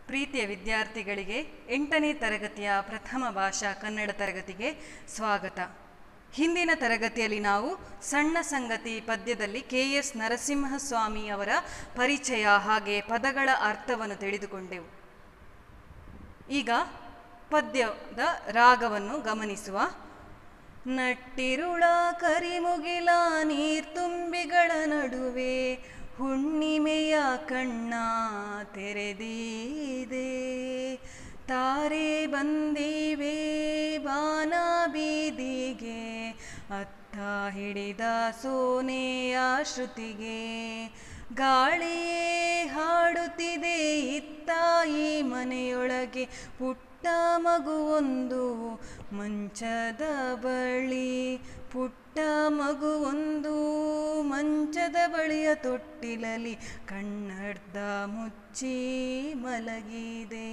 ಪ್ರೀತಿಯ ವಿದ್ಯಾರ್ಥಿಗಳಿಗೆ ಎಂಟನೇ ತರಗತಿಯ ಪ್ರಥಮ ಭಾಷಾ ಕನ್ನಡ ತರಗತಿಗೆ ಸ್ವಾಗತ ಹಿಂದಿನ ತರಗತಿಯಲ್ಲಿ ನಾವು ಸಣ್ಣ ಸಂಗತಿ ಪದ್ಯದಲ್ಲಿ ಕೆ ಎಸ್ ನರಸಿಂಹಸ್ವಾಮಿ ಅವರ ಪರಿಚಯ ಹಾಗೆ ಪದಗಳ ಅರ್ಥವನ್ನು ತಿಳಿದುಕೊಂಡೆವು ಈಗ ಪದ್ಯದ ರಾಗವನ್ನು ಗಮನಿಸುವ ನಟ್ಟಿರುಳ ಕರಿಮುಗಿಲ ನೀರ್ತುಂಬಿಗಳ ನಡುವೆ ಹುಣ್ಣಿಮೆಯ ಕಣ್ಣ ತೆರೆದಿದೆ ತಾರೆ ಬಂದಿವೆ ಬಾನ ಬೀದಿಗೆ ಅತ್ತ ಹಿಡಿದ ಸೋನೆಯ ಶ್ರುತಿಗೆ ಗಾಳಿಯೇ ಹಾಡುತ್ತಿದೆ ಇತ್ತ ಈ ಮನೆಯೊಳಗೆ ಪುಟ್ಟ ಮಗುವೊಂದು ಮಂಚದ ಬಳಿ ಪುಟ್ಟ ಮಗುವೊಂದು ಮಂಚದ ಬಳಿಯ ತೊಟ್ಟಿಲಲ್ಲಿ ಕಣ್ಣರ್ಧ ಮುಚ್ಚಿ ಮಲಗಿದೆ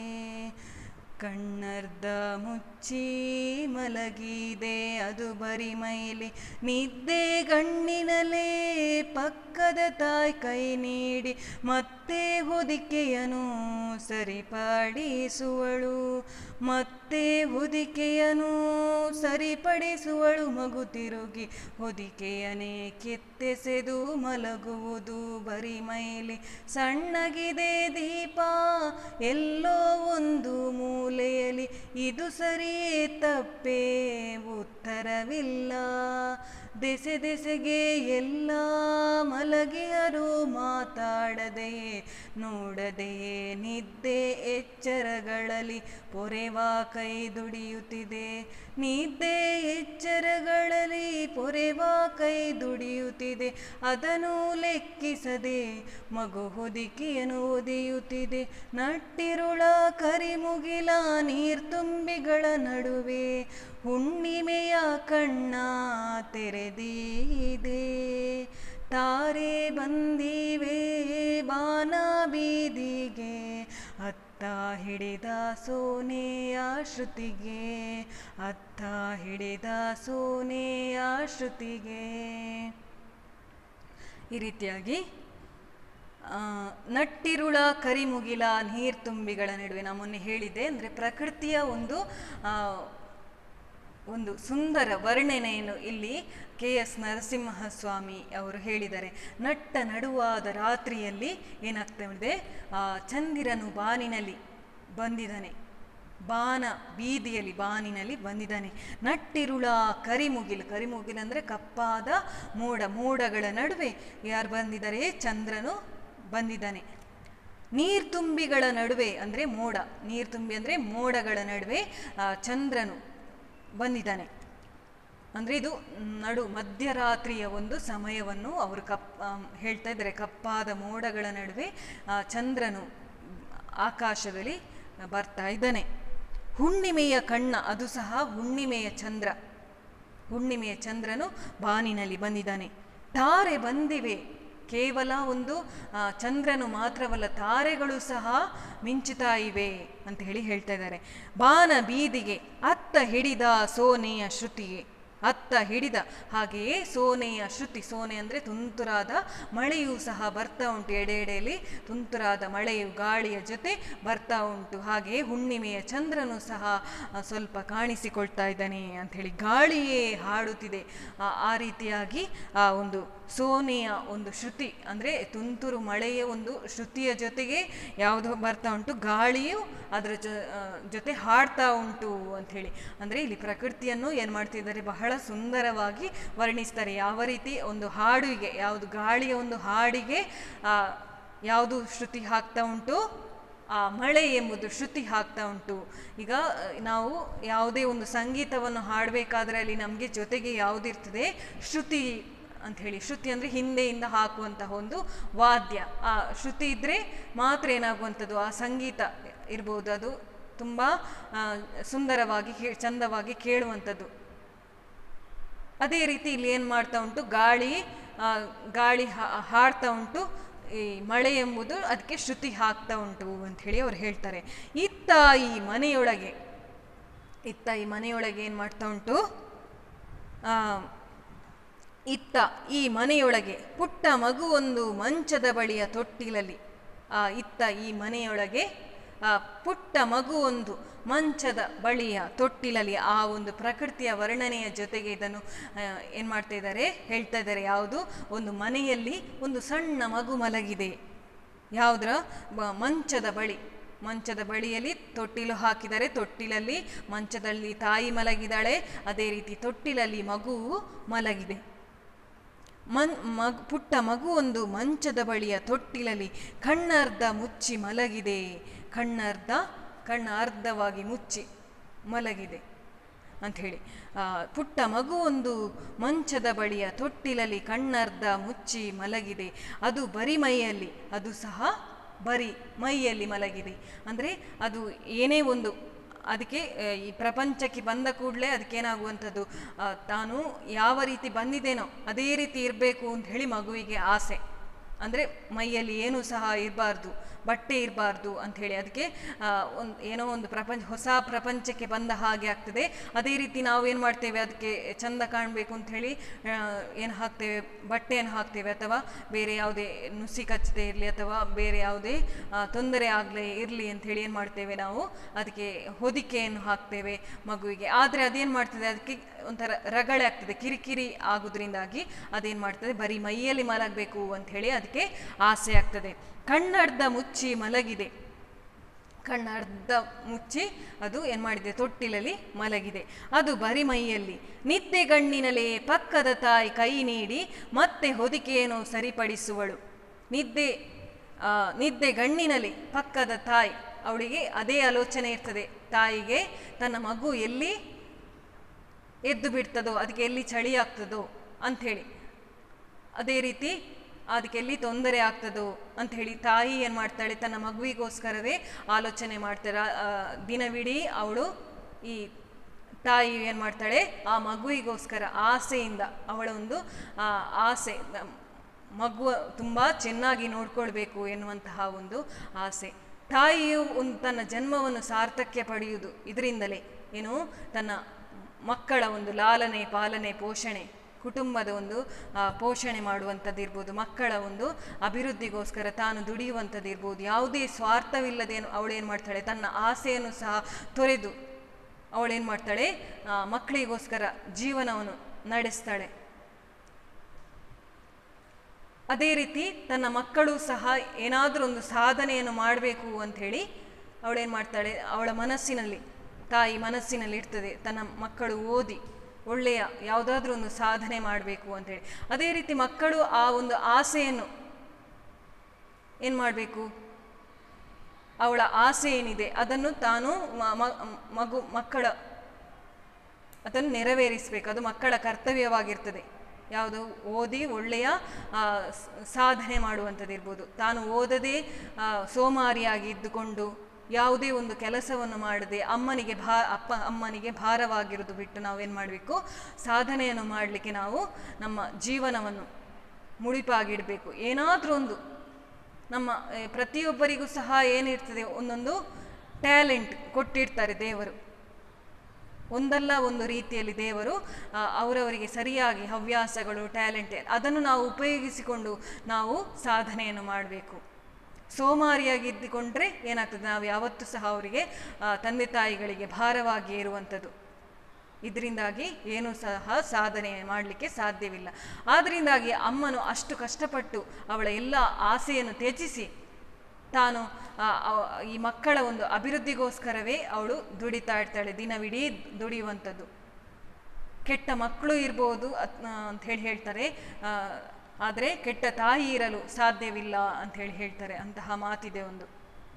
ಕಣ್ಣರ್ಧ ಮುಚ್ಚಿ ಮಲಗಿದೆ ಅದು ಬರಿ ಮೈಲಿ ನಿದ್ದೆ ಗಣ್ಣಿನಲೇ ಪಕ್ಕದ ತಾಯಿ ಕೈ ನೀಡಿ ಮತ್ತೆ ಹೊದಿಕೆಯನು ಸರಿಪಡಿಸುವಳು ಮತ್ತೆ ಹೊದಿಕೆಯನು ಸರಿಪಡಿಸುವಳು ಮಗು ತಿರುಗಿ ಹೊದಿಕೆಯನೇ ಕಿತ್ತೆಸೆದು ಮಲಗುವುದು ಬರಿ ಮೈಲಿ ಸಣ್ಣಗಿದೆ ದೀಪ ಎಲ್ಲೋ ಒಂದು ಮೂಲೆಯಲ್ಲಿ ಇದು ಸರಿಯೇ ತಪ್ಪೇ ಉತ್ತರವಿಲ್ಲ ದೆಸೆ ದೆಸೆಗೆ ಎಲ್ಲ ಮಲಗಿಯರು ಮಾತಾಡದೆಯೇ ನೋಡದೆಯೇ ನಿದ್ದೆ ಎಚ್ಚರಗಳಲ್ಲಿ ಪೊರೆವ ಕೈ ದುಡಿಯುತ್ತಿದೆ ನಿದ್ದೆ ಎಚ್ಚರಗಳಲ್ಲಿ ಪೊರೆವ ಕೈ ದುಡಿಯುತ್ತಿದೆ ಅದನ್ನು ಲೆಕ್ಕಿಸದೆ ಮಗು ಹೊದಿಕೆಯನ್ನು ಒದೆಯುತ್ತಿದೆ ನಟ್ಟಿರುಳ ಕರಿಮುಗಿಲ ನೀರ್ತುಂಬಿಗಳ ನಡುವೆ ಹುಣ್ಣಿಮೆಯ ಕಣ್ಣ ತೆರೆದಿದೆ ತಾರೆ ಬಂದಿವೆ ಬಾನ ಬೀದಿಗೆ ಅತ್ತ ಹಿಡಿದ ಸೋನೆಯ ಶ್ರುತಿಗೆ ಅತ್ತ ಹಿಡಿದ ಸೋನೆಯ ಶ್ರುತಿಗೆ ಈ ರೀತಿಯಾಗಿ ಆ, ನಟ್ಟಿರುಳ ಕರಿಮುಗಿಲ ನೀರ್ತುಂಬಿಗಳ ನಡುವೆ ನಾನು ಮೊನ್ನೆ ಹೇಳಿದ್ದೆ ಅಂದರೆ ಪ್ರಕೃತಿಯ ಒಂದು ಆ, ಒಂದು ಸುಂದರ ವರ್ಣನೆಯನ್ನು ಇಲ್ಲಿ ಕೆ ಎಸ್ ನರಸಿಂಹಸ್ವಾಮಿ ಅವರು ಹೇಳಿದ್ದಾರೆ ನಟ್ಟ ನಡುವಾದ ರಾತ್ರಿಯಲ್ಲಿ ಏನಾಗ್ತದೆ ಆ ಚಂದಿರನು ಬಾನಿನಲ್ಲಿ ಬಂದಿದ್ದಾನೆ ಬಾನ ಬೀದಿಯಲ್ಲಿ ಬಾನಿನಲ್ಲಿ ಬಂದಿದ್ದಾನೆ ನಟ್ಟಿರುಳ ಕರಿಮುಗಿಲು ಕರಿಮುಗಿಲು ಅಂದರೆ ಕಪ್ಪಾದ ಮೋಡ ಮೋಡಗಳ ನಡುವೆ ಯಾರು ಬಂದಿದ್ದಾರೆ ಚಂದ್ರನು ಬಂದಿದ್ದಾನೆ ನೀರ್ತುಂಬಿಗಳ ನಡುವೆ ಅಂದರೆ ಮೋಡ ನೀರ್ತುಂಬಿ ಅಂದರೆ ಮೋಡಗಳ ನಡುವೆ ಆ, ಚಂದ್ರನು ಬಂದಿದ್ದಾನೆ ಅಂದರೆ ಇದು ನಡು ಮಧ್ಯರಾತ್ರಿಯ ಒಂದು ಸಮಯವನ್ನು ಅವರು ಕಪ್ ಆ, ಹೇಳ್ತಾ ಇದ್ದಾರೆ ಕಪ್ಪಾದ ಮೋಡಗಳ ನಡುವೆ ಆ, ಚಂದ್ರನು ಆಕಾಶದಲ್ಲಿ ಬರ್ತಾ ಇದ್ದಾನೆ ಹುಣ್ಣಿಮೆಯ ಕಣ್ಣ ಅದು ಸಹ ಹುಣ್ಣಿಮೆಯ ಚಂದ್ರ ಹುಣ್ಣಿಮೆಯ ಚಂದ್ರನು ಬಾನಿನಲ್ಲಿ ಬಂದಿದ್ದಾನೆ ತಾರೆ ಬಂದಿವೆ ಕೇವಲ ಒಂದು ಆ, ಚಂದ್ರನು ಮಾತ್ರವಲ್ಲ ತಾರೆಗಳು ಸಹ ಮಿಂಚುತ್ತಾ ಇವೆ ಅಂತ ಹೇಳಿ ಹೇಳ್ತಾ ಇದ್ದಾರೆ ಬಾನ ಬೀದಿಗೆ ಅತ್ತ ಹಿಡಿದ ಸೋನೆಯ ಶ್ರುತಿಗೆ ಅತ್ತ ಹಿಡಿದ ಹಾಗೆಯೇ ಸೋನೆಯ ಶ್ರುತಿ ಸೋನೆ ಅಂದರೆ ತುಂತುರಾದ ಮಳೆಯೂ ಸಹ ಬರ್ತಾ ಉಂಟು ಎಡೆ ಎಡೆಯಲ್ಲಿ ತುಂತುರಾದ ಮಳೆಯು ಗಾಳಿಯ ಜೊತೆ ಬರ್ತಾ ಉಂಟು ಹಾಗೆಯೇ ಹುಣ್ಣಿಮೆಯ ಚಂದ್ರನು ಸಹ ಆ, ಸ್ವಲ್ಪ ಕಾಣಿಸಿಕೊಳ್ತಾ ಇದ್ದಾನೆ ಅಂಥೇಳಿ ಗಾಳಿಯೇ ಹಾಡುತ್ತಿದೆ ಆ- ಆ ರೀತಿಯಾಗಿ ಆ ಒಂದು ಸೋನೆಯ ಒಂದು ಶ್ರುತಿ ಅಂದರೆ ತುಂತುರು ಮಳೆಯ ಒಂದು ಶ್ರುತಿಯ ಜೊತೆಗೆ ಯಾವುದು ಬರ್ತಾ ಉಂಟು ಗಾಳಿಯು ಅದರ ಜೊ ಆ, ಜೊತೆ ಹಾಡ್ತಾ ಉಂಟು ಅಂಥೇಳಿ ಅಂದರೆ ಇಲ್ಲಿ ಪ್ರಕೃತಿಯನ್ನು ಏನು ಮಾಡ್ತಿದ್ದಾರೆ ಬಹಳ ಸುಂದರವಾಗಿ ವರ್ಣಿಸ್ತಾರೆ ಯಾವ ರೀತಿ ಒಂದು ಹಾಡಿಗೆ ಯಾವುದು ಗಾಳಿಯ ಒಂದು ಹಾಡಿಗೆ ಆ, ಯಾವುದು ಶ್ರುತಿ ಹಾಕ್ತಾ ಉಂಟು ಆ ಮಳೆ ಎಂಬುದು ಶ್ರುತಿ ಹಾಕ್ತಾ ಉಂಟು ಈಗ ಅಹ್, ನಾವು ಯಾವುದೇ ಒಂದು ಸಂಗೀತವನ್ನು ಹಾಡಬೇಕಾದ್ರೆ ಅಲ್ಲಿ ನಮಗೆ ಜೊತೆಗೆ ಯಾವುದಿರ್ತದೆ ಶ್ರುತಿ ಅಂತ ಹೇಳಿ ಶ್ರುತಿ ಅಂದರೆ ಹಿಂದೆಯಿಂದ ಹಾಕುವಂತಹ ಒಂದು ವಾದ್ಯ ಆ ಶ್ರುತಿ ಇದ್ದರೆ ಮಾತ್ರ ಏನಾಗುವಂಥದ್ದು ಆ ಸಂಗೀತ ಇರ್ಬೋದು ಅದು ತುಂಬ ಆ, ಸುಂದರವಾಗಿ ಕೇ ಚಂದವಾಗಿ ಕೇಳುವಂಥದ್ದು ಅದೇ ರೀತಿ ಇಲ್ಲಿ ಏನು ಮಾಡ್ತಾ ಉಂಟು ಗಾಳಿ ಆ, ಗಾಳಿ ಹಾ- ಹಾಡ್ತಾ ಉಂಟು ಈ ಮಳೆ ಎಂಬುದು ಅದಕ್ಕೆ ಶ್ರುತಿ ಹಾಕ್ತಾ ಉಂಟು ಅಂಥೇಳಿ ಅವ್ರು ಹೇಳ್ತಾರೆ ಇತ್ತ ಈ ಮನೆಯೊಳಗೆ ಇತ್ತ ಈ ಮನೆಯೊಳಗೆ ಏನು ಮಾಡ್ತಾ ಉಂಟು ಆ, ಇತ್ತ ಈ ಮನೆಯೊಳಗೆ ಪುಟ್ಟ ಮಗುವೊಂದು ಮಂಚದ ಬಳಿಯ ತೊಟ್ಟಿಲಲ್ಲಿ ಆ ಇತ್ತ ಈ ಮನೆಯೊಳಗೆ ಆ ಪುಟ್ಟ ಮಗು ಒಂದು ಮಂಚದ ಬಳಿಯ ತೊಟ್ಟಿಲಲ್ಲಿ ಆ ಒಂದು ಪ್ರಕೃತಿಯ ವರ್ಣನೆಯ ಜೊತೆಗೆ ಇದನ್ನು ಏನು ಮಾಡ್ತಾ ಇದ್ದಾರೆ ಹೇಳ್ತಾ ಇದ್ದಾರೆ ಯಾವುದು ಒಂದು ಮನೆಯಲ್ಲಿ ಒಂದು ಸಣ್ಣ ಮಗು ಮಲಗಿದೆ ಯಾವುದರ ಬ- ಮಂಚದ ಬಳಿ ಮಂಚದ ಬಳಿಯಲ್ಲಿ ತೊಟ್ಟಿಲು ಹಾಕಿದರೆ ತೊಟ್ಟಿಲಲ್ಲಿ ಮಂಚದಲ್ಲಿ ತಾಯಿ ಮಲಗಿದಾಳೆ ಅದೇ ರೀತಿ ತೊಟ್ಟಿಲಲ್ಲಿ ಮಗುವು ಮಲಗಿದೆ ಮನ್ ಮಗ್ ಪುಟ್ಟ ಮಗು ಒಂದು ಮಂಚದ ಬಳಿಯ ತೊಟ್ಟಿಲಲ್ಲಿ ಕಣ್ಣರ್ಧ ಮುಚ್ಚಿ ಮಲಗಿದೆ ಕಣ್ಣರ್ಧ ಕಣ್ಣ ಅರ್ಧವಾಗಿ ಮುಚ್ಚಿ ಮಲಗಿದೆ ಅಂಥೇಳಿ ಆ, ಪುಟ್ಟ ಮಗು ಒಂದು ಮಂಚದ ಬಳಿಯ ತೊಟ್ಟಿಲಲ್ಲಿ ಕಣ್ಣರ್ಧ ಮುಚ್ಚಿ ಮಲಗಿದೆ ಅದು ಬರಿ ಮೈಯಲ್ಲಿ ಅದು ಸಹ ಬರಿ ಮೈಯಲ್ಲಿ ಮಲಗಿದೆ ಅಂದರೆ ಅದು ಏನೇ ಒಂದು ಅದಕ್ಕೆ ಆ, ಈ ಪ್ರಪಂಚಕ್ಕೆ ಬಂದ ಕೂಡಲೇ ಅದಕ್ಕೇನಾಗುವಂಥದ್ದು ಆ, ತಾನು ಯಾವ ರೀತಿ ಬಂದಿದ್ದೇನೋ ಅದೇ ರೀತಿ ಇರಬೇಕು ಅಂತ ಹೇಳಿ ಮಗುವಿಗೆ ಆಸೆ ಅಂದರೆ ಮೈಯಲ್ಲಿ ಏನೂ ಸಹ ಇರಬಾರ್ದು ಬಟ್ಟೆ ಇರಬಾರ್ದು ಅಂಥೇಳಿ ಅದಕ್ಕೆ ಒಂದು ಏನೋ ಒಂದು ಪ್ರಪಂಚ ಹೊಸ ಪ್ರಪಂಚಕ್ಕೆ ಬಂದ ಹಾಗೆ ಆಗ್ತದೆ ಅದೇ ರೀತಿ ನಾವು ಏನು ಮಾಡ್ತೇವೆ ಅದಕ್ಕೆ ಚಂದ ಕಾಣಬೇಕು ಅಂಥೇಳಿ ಏನು ಹಾಕ್ತೇವೆ ಬಟ್ಟೆಯನ್ನು ಹಾಕ್ತೇವೆ ಅಥವಾ ಬೇರೆ ಯಾವುದೇ ನುಸಿ ಕಚ್ಚದೆ ಇರಲಿ ಅಥವಾ ಬೇರೆ ಯಾವುದೇ ಆ, ತೊಂದರೆ ಆಗಲೇ ಇರಲಿ ಅಂಥೇಳಿ ಏನು ಮಾಡ್ತೇವೆ ನಾವು ಅದಕ್ಕೆ ಹೊದಿಕೆಯನ್ನು ಹಾಕ್ತೇವೆ ಮಗುವಿಗೆ ಆದರೆ ಅದೇನು ಮಾಡ್ತದೆ ಅದಕ್ಕೆ ಒಂಥರ ರಗಳೆ ಆಗ್ತದೆ ಕಿರಿಕಿರಿ ಆಗೋದ್ರಿಂದಾಗಿ ಅದೇನು ಮಾಡ್ತದೆ ಬರೀ ಮೈಯಲ್ಲಿ ಮಲಗಬೇಕು ಅಂಥೇಳಿ ಅದಕ್ಕೆ ಆಸೆ ಆಗ್ತದೆ ಕಣ್ಣರ್ಧ ಮುಚ್ಚಿ ಮಲಗಿದೆ ಕಣ್ಣರ್ಧ ಮುಚ್ಚಿ ಅದು ಏನು ಮಾಡಿದೆ ತೊಟ್ಟಿಲಲ್ಲಿ ಮಲಗಿದೆ ಅದು ಬರಿ ಮೈಯಲ್ಲಿ ನಿದ್ದೆ ಗಣ್ಣಿನಲೇ ಪಕ್ಕದ ತಾಯಿ ಕೈ ನೀಡಿ ಮತ್ತೆ ಹೊದಿಕೆಯನ್ನು ಸರಿಪಡಿಸುವಳು ನಿದ್ದೆ ಆ, ನಿದ್ದೆ ಗಣ್ಣಿನಲ್ಲಿ ಪಕ್ಕದ ತಾಯಿ ಅವಳಿಗೆ ಅದೇ ಆಲೋಚನೆ ಇರ್ತದೆ ತಾಯಿಗೆ ತನ್ನ ಮಗು ಎಲ್ಲಿ ಎದ್ದು ಬಿಡ್ತದೋ ಅದಕ್ಕೆ ಎಲ್ಲಿ ಚಳಿ ಆಗ್ತದೋ ಅಂಥೇಳಿ ಅದೇ ರೀತಿ ಅದಕ್ಕೆ ಎಲ್ಲಿ ತೊಂದರೆ ಆಗ್ತದೋ ಅಂಥೇಳಿ ತಾಯಿ ಏನು ಮಾಡ್ತಾಳೆ ತನ್ನ ಮಗುವಿಗೋಸ್ಕರವೇ ಆಲೋಚನೆ ಮಾಡ್ತಾಳೆ ಆ, ದಿನವಿಡೀ ಅವಳು ಈ ತಾಯಿ ಏನು ಮಾಡ್ತಾಳೆ ಆ ಮಗುವಿಗೋಸ್ಕರ ಆಸೆಯಿಂದ ಅವಳ ಒಂದು ಆ, ಆಸೆ ನ- ಮಗು ತುಂಬ ಚೆನ್ನಾಗಿ ನೋಡ್ಕೊಳ್ಬೇಕು ಎನ್ನುವಂತಹ ಒಂದು ಆಸೆ ತಾಯಿಯು ಒಂದು ತನ್ನ ಜನ್ಮವನ್ನು ಸಾರ್ಥಕ್ಯ ಪಡೆಯುವುದು ಇದರಿಂದಲೇ ಏನು ತನ್ನ ಮಕ್ಕಳ ಒಂದು ಲಾಲನೆ ಪಾಲನೆ ಪೋಷಣೆ ಕುಟುಂಬದ ಒಂದು ಆ, ಪೋಷಣೆ ಮಾಡುವಂಥದ್ದಿರ್ಬೋದು ಮಕ್ಕಳ ಒಂದು ಅಭಿವೃದ್ಧಿಗೋಸ್ಕರ ತಾನು ದುಡಿಯುವಂಥದ್ದಿರ್ಬೋದು ಯಾವುದೇ ಸ್ವಾರ್ಥವಿಲ್ಲದೆ ಅವಳೇನು ಮಾಡ್ತಾಳೆ ತನ್ನ ಆಸೆಯನ್ನು ಸಹ ತೊರೆದು ಅವಳೇನು ಮಾಡ್ತಾಳೆ ಆ, ಮಕ್ಕಳಿಗೋಸ್ಕರ ಜೀವನವನ್ನು ನಡೆಸ್ತಾಳೆ ಅದೇ ರೀತಿ ತನ್ನ ಮಕ್ಕಳು ಸಹ ಏನಾದರೂ ಒಂದು ಸಾಧನೆಯನ್ನು ಮಾಡಬೇಕು ಅಂಥೇಳಿ ಅವಳೇನು ಮಾಡ್ತಾಳೆ ಅವಳ ಮನಸ್ಸಿನಲ್ಲಿ ತಾಯಿ ಮನಸ್ಸಿನಲ್ಲಿ ಇರ್ತದೆ ತನ್ನ ಮಕ್ಕಳು ಓದಿ ಒಳ್ಳೆಯ ಯಾವುದಾದ್ರೂ ಒಂದು ಸಾಧನೆ ಮಾಡಬೇಕು ಅಂಥೇಳಿ ಅದೇ ರೀತಿ ಮಕ್ಕಳು ಆ ಒಂದು ಆಸೆಯನ್ನು ಏನು ಮಾಡಬೇಕು ಅವಳ ಆಸೆ ಏನಿದೆ ಅದನ್ನು ತಾನು ಮ- ಮ- ಮಗು ಮಕ್ಕಳ ಅದನ್ನು ನೆರವೇರಿಸಬೇಕು ಅದು ಮಕ್ಕಳ ಕರ್ತವ್ಯವಾಗಿರ್ತದೆ ಯಾವುದು ಓದಿ ಒಳ್ಳೆಯ ಆ, ಸ- ಸಾಧನೆ ಮಾಡುವಂಥದ್ದಿರ್ಬೋದು ತಾನು ಓದದೆ ಆ, ಸೋಮಾರಿಯಾಗಿ ಇದ್ದುಕೊಂಡು ಯಾವುದೇ ಒಂದು ಕೆಲಸವನ್ನು ಮಾಡದೆ ಅಮ್ಮನಿಗೆ ಭಾ ಅಪ್ಪ ಅಮ್ಮನಿಗೆ ಭಾರವಾಗಿರೋದು ಬಿಟ್ಟು ನಾವೇನು ಮಾಡಬೇಕು ಸಾಧನೆಯನ್ನು ಮಾಡಲಿಕ್ಕೆ ನಾವು ನಮ್ಮ ಜೀವನವನ್ನು ಮುಡಿಪಾಗಿಡಬೇಕು ಏನಾದರೂ ಒಂದು ನಮ್ಮ ಏ, ಪ್ರತಿಯೊಬ್ಬರಿಗೂ ಸಹ ಏನಿರ್ತದೆ ಒಂದೊಂದು ಟ್ಯಾಲೆಂಟ್ ಕೊಟ್ಟಿರ್ತಾರೆ ದೇವರು ಒಂದಲ್ಲ ಒಂದು ರೀತಿಯಲ್ಲಿ ದೇವರು ಆ, ಅವರವರಿಗೆ ಸರಿಯಾಗಿ ಹವ್ಯಾಸಗಳು ಟ್ಯಾಲೆಂಟ್ ಅದನ್ನು ನಾವು ಉಪಯೋಗಿಸಿಕೊಂಡು ನಾವು ಸಾಧನೆಯನ್ನು ಮಾಡಬೇಕು ಸೋಮಾರಿಯಾಗಿದ್ದುಕೊಂಡ್ರೆ ಏನಾಗ್ತದೆ ನಾವು ಯಾವತ್ತೂ ಸಹ ಅವರಿಗೆ ಆ, ತಂದೆ ತಾಯಿಗಳಿಗೆ ಭಾರವಾಗಿ ಇರುವಂಥದ್ದು ಇದರಿಂದಾಗಿ ಏನೂ ಸಹ ಸಾಧನೆ ಮಾಡಲಿಕ್ಕೆ ಸಾಧ್ಯವಿಲ್ಲ ಆದ್ದರಿಂದಾಗಿ ಅಮ್ಮನು ಅಷ್ಟು ಕಷ್ಟಪಟ್ಟು ಅವಳ ಎಲ್ಲ ಆಸೆಯನ್ನು ತ್ಯಜಿಸಿ ತಾನು ಆ, ಅವ- ಈ ಮಕ್ಕಳ ಒಂದು ಅಭಿವೃದ್ಧಿಗೋಸ್ಕರವೇ ಅವಳು ದುಡಿತಾ ಇರ್ತಾಳೆ ದಿನವಿಡೀ ದುಡಿಯುವಂಥದ್ದು ಕೆಟ್ಟ ಮಕ್ಕಳು ಇರ್ಬೋದು ಅತ್- ಆ, ಅಂತ ಹೇಳಿ ಹೇಳ್ತಾರೆ ಆದರೆ ಕೆಟ್ಟ ತಾಯಿ ಇರಲು ಸಾಧ್ಯವಿಲ್ಲ ಅಂತ ಹೇಳಿ ಹೇಳ್ತಾರೆ ಅಂತಹ ಮಾತಿದೆ ಒಂದು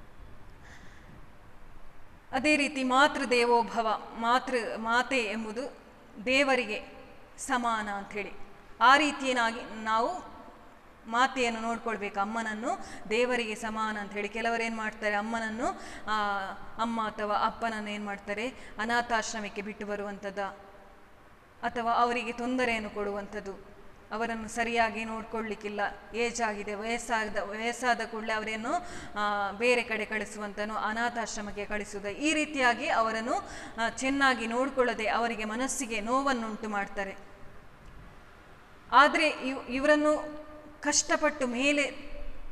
ಅದೇ ರೀತಿ ಮಾತೃ ದೇವೋಭವ ಮಾತೃ ಮಾತೆ ಎಂಬುದು ದೇವರಿಗೆ ಸಮಾನ ಅಂಥೇಳಿ ಆ ರೀತಿಯನಾಗಿ ನಾವು ಮಾತೆಯನ್ನು ನೋಡ್ಕೊಳ್ಬೇಕು ಅಮ್ಮನನ್ನು ದೇವರಿಗೆ ಸಮಾನ ಅಂಥೇಳಿ ಕೆಲವರು ಏನು ಮಾಡ್ತಾರೆ ಅಮ್ಮನನ್ನು ಆ, ಅಮ್ಮ ಅಥವಾ ಅಪ್ಪನನ್ನು ಏನು ಮಾಡ್ತಾರೆ ಅನಾಥಾಶ್ರಮಕ್ಕೆ ಬಿಟ್ಟು ಬರುವಂಥದ್ದು ಅಥವಾ ಅವರಿಗೆ ತೊಂದರೆಯನ್ನು ಕೊಡುವಂಥದ್ದು ಅವರನ್ನು ಸರಿಯಾಗಿ ನೋಡ್ಕೊಳ್ಳಿಕ್ಕಿಲ್ಲ ಏಜ್ ಆಗಿದೆ ವಯಸ್ಸಾದ ವಯಸ್ಸಾದ ಕೂಡಲೇ ಅವರನ್ನು ಆ, ಬೇರೆ ಕಡೆ ಕಳಿಸುವಂತನೋ ಅನಾಥಾಶ್ರಮಕ್ಕೆ ಕಳಿಸುವುದು ಈ ರೀತಿಯಾಗಿ ಅವರನ್ನು ಆ, ಚೆನ್ನಾಗಿ ನೋಡಿಕೊಳ್ಳದೆ ಅವರಿಗೆ ಮನಸ್ಸಿಗೆ ನೋವನ್ನುಂಟು ಮಾಡ್ತಾರೆ ಆದರೆ ಇವ್ ಇವರನ್ನು ಕಷ್ಟಪಟ್ಟು ಮೇಲೆ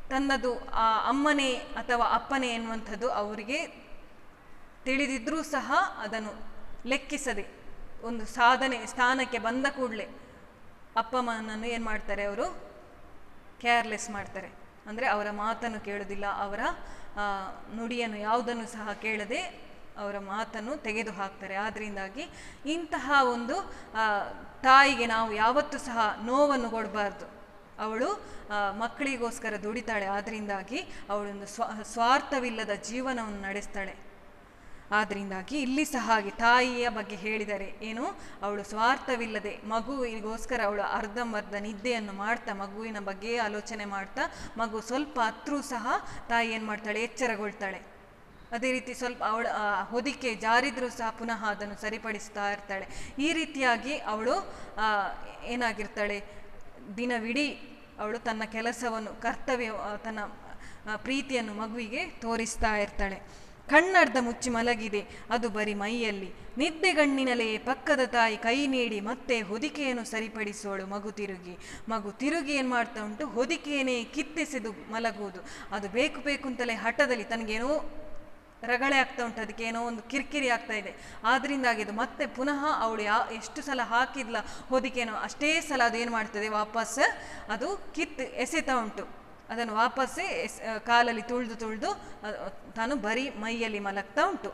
ತನ್ನದು ಆ ಅಮ್ಮನೇ ಅಥವಾ ಅಪ್ಪನೇ ಎನ್ನುವಂಥದ್ದು ಅವರಿಗೆ ತಿಳಿದಿದ್ರೂ ಸಹ ಅದನ್ನು ಲೆಕ್ಕಿಸದೆ ಒಂದು ಸಾಧನೆ ಸ್ಥಾನಕ್ಕೆ ಬಂದ ಕೂಡಲೇ ಅಪ್ಪ ಅಮ್ಮನನ್ನು ಏನು ಮಾಡ್ತಾರೆ ಅವರು ಕೇರ್ಲೆಸ್ ಮಾಡ್ತಾರೆ ಅಂದರೆ ಅವರ ಮಾತನ್ನು ಕೇಳೋದಿಲ್ಲ ಅವರ ಆ, ನುಡಿಯನ್ನು ಯಾವುದನ್ನು ಸಹ ಕೇಳದೆ ಅವರ ಮಾತನ್ನು ತೆಗೆದು ಹಾಕ್ತಾರೆ ಆದ್ದರಿಂದಾಗಿ ಇಂತಹ ಒಂದು ಆ, ತಾಯಿಗೆ ನಾವು ಯಾವತ್ತೂ ಸಹ ನೋವನ್ನು ಕೊಡಬಾರ್ದು ಅವಳು ಆ, ಮಕ್ಕಳಿಗೋಸ್ಕರ ದುಡಿತಾಳೆ ಆದ್ದರಿಂದಾಗಿ ಅವಳೊಂದು ಸ್ವ ಸ್ವಾರ್ಥವಿಲ್ಲದ ಜೀವನವನ್ನು ನಡೆಸ್ತಾಳೆ ಆದ್ದರಿಂದಾಗಿ ಇಲ್ಲಿ ಸಹ ಹಾಗೆ ತಾಯಿಯ ಬಗ್ಗೆ ಹೇಳಿದರೆ ಏನು ಅವಳು ಸ್ವಾರ್ಥವಿಲ್ಲದೆ ಮಗುವಿಗೋಸ್ಕರ ಅವಳು ಅರ್ಧಂಬರ್ಧ ನಿದ್ದೆಯನ್ನು ಮಾಡ್ತಾ ಮಗುವಿನ ಬಗ್ಗೆ ಆಲೋಚನೆ ಮಾಡ್ತಾ ಮಗು ಸ್ವಲ್ಪ ಹತ್ರೂ ಸಹ ತಾಯಿ ಏನು ಮಾಡ್ತಾಳೆ ಎಚ್ಚರಗೊಳ್ತಾಳೆ ಅದೇ ರೀತಿ ಸ್ವಲ್ಪ ಅವಳ ಆ, ಹೊದಿಕೆ ಜಾರಿದ್ರೂ ಸಹ ಪುನಃ ಅದನ್ನು ಸರಿಪಡಿಸ್ತಾ ಇರ್ತಾಳೆ ಈ ರೀತಿಯಾಗಿ ಅವಳು ಆ, ಏನಾಗಿರ್ತಾಳೆ ದಿನವಿಡೀ ಅವಳು ತನ್ನ ಕೆಲಸವನ್ನು ಕರ್ತವ್ಯ ಆ, ತನ್ನ ಆ, ಪ್ರೀತಿಯನ್ನು ಮಗುವಿಗೆ ತೋರಿಸ್ತಾ ಇರ್ತಾಳೆ ಕಣ್ಣರ್ಧ ಮುಚ್ಚಿ ಮಲಗಿದೆ ಅದು ಬರಿ ಮೈಯಲ್ಲಿ ನಿದ್ದೆಗಣ್ಣಿನಲೇ ಪಕ್ಕದ ತಾಯಿ ಕೈ ನೀಡಿ ಮತ್ತೆ ಹೊದಿಕೆಯನ್ನು ಸರಿಪಡಿಸೋಳು ಮಗು ತಿರುಗಿ ಮಗು ತಿರುಗಿ ಏನು ಮಾಡ್ತಾ ಉಂಟು ಹೊದಿಕೆಯನ್ನೇ ಕಿತ್ತೆಸೆದು ಮಲಗುವುದು ಅದು ಬೇಕು ಬೇಕು ಅಂತಲೇ ಹಠದಲ್ಲಿ ತನಗೇನೋ ರಗಳೆ ಆಗ್ತಾ ಉಂಟು ಅದಕ್ಕೆ ಏನೋ ಒಂದು ಕಿರಿಕಿರಿ ಆಗ್ತಾ ಇದೆ ಆದ್ರಿಂದಾಗಿ ಅದು ಮತ್ತೆ ಪುನಃ ಅವಳು ಯಾ ಎಷ್ಟು ಸಲ ಹಾಕಿದ್ಲ ಹೊದಿಕೆನೋ ಅಷ್ಟೇ ಸಲ ಅದು ಏನು ಮಾಡ್ತದೆ ವಾಪಸ್ ಅದು ಕಿತ್ತು ಎಸೆತಾ ಉಂಟು ಅದನ್ನು ವಾಪಸ್ಸೇ ಎಸ್ ಆ, ಕಾಲಲ್ಲಿ ತುಳಿದು ತುಳಿದು ತಾನು ಬರೀ ಮೈಯಲ್ಲಿ ಮಲಗ್ತಾ ಉಂಟು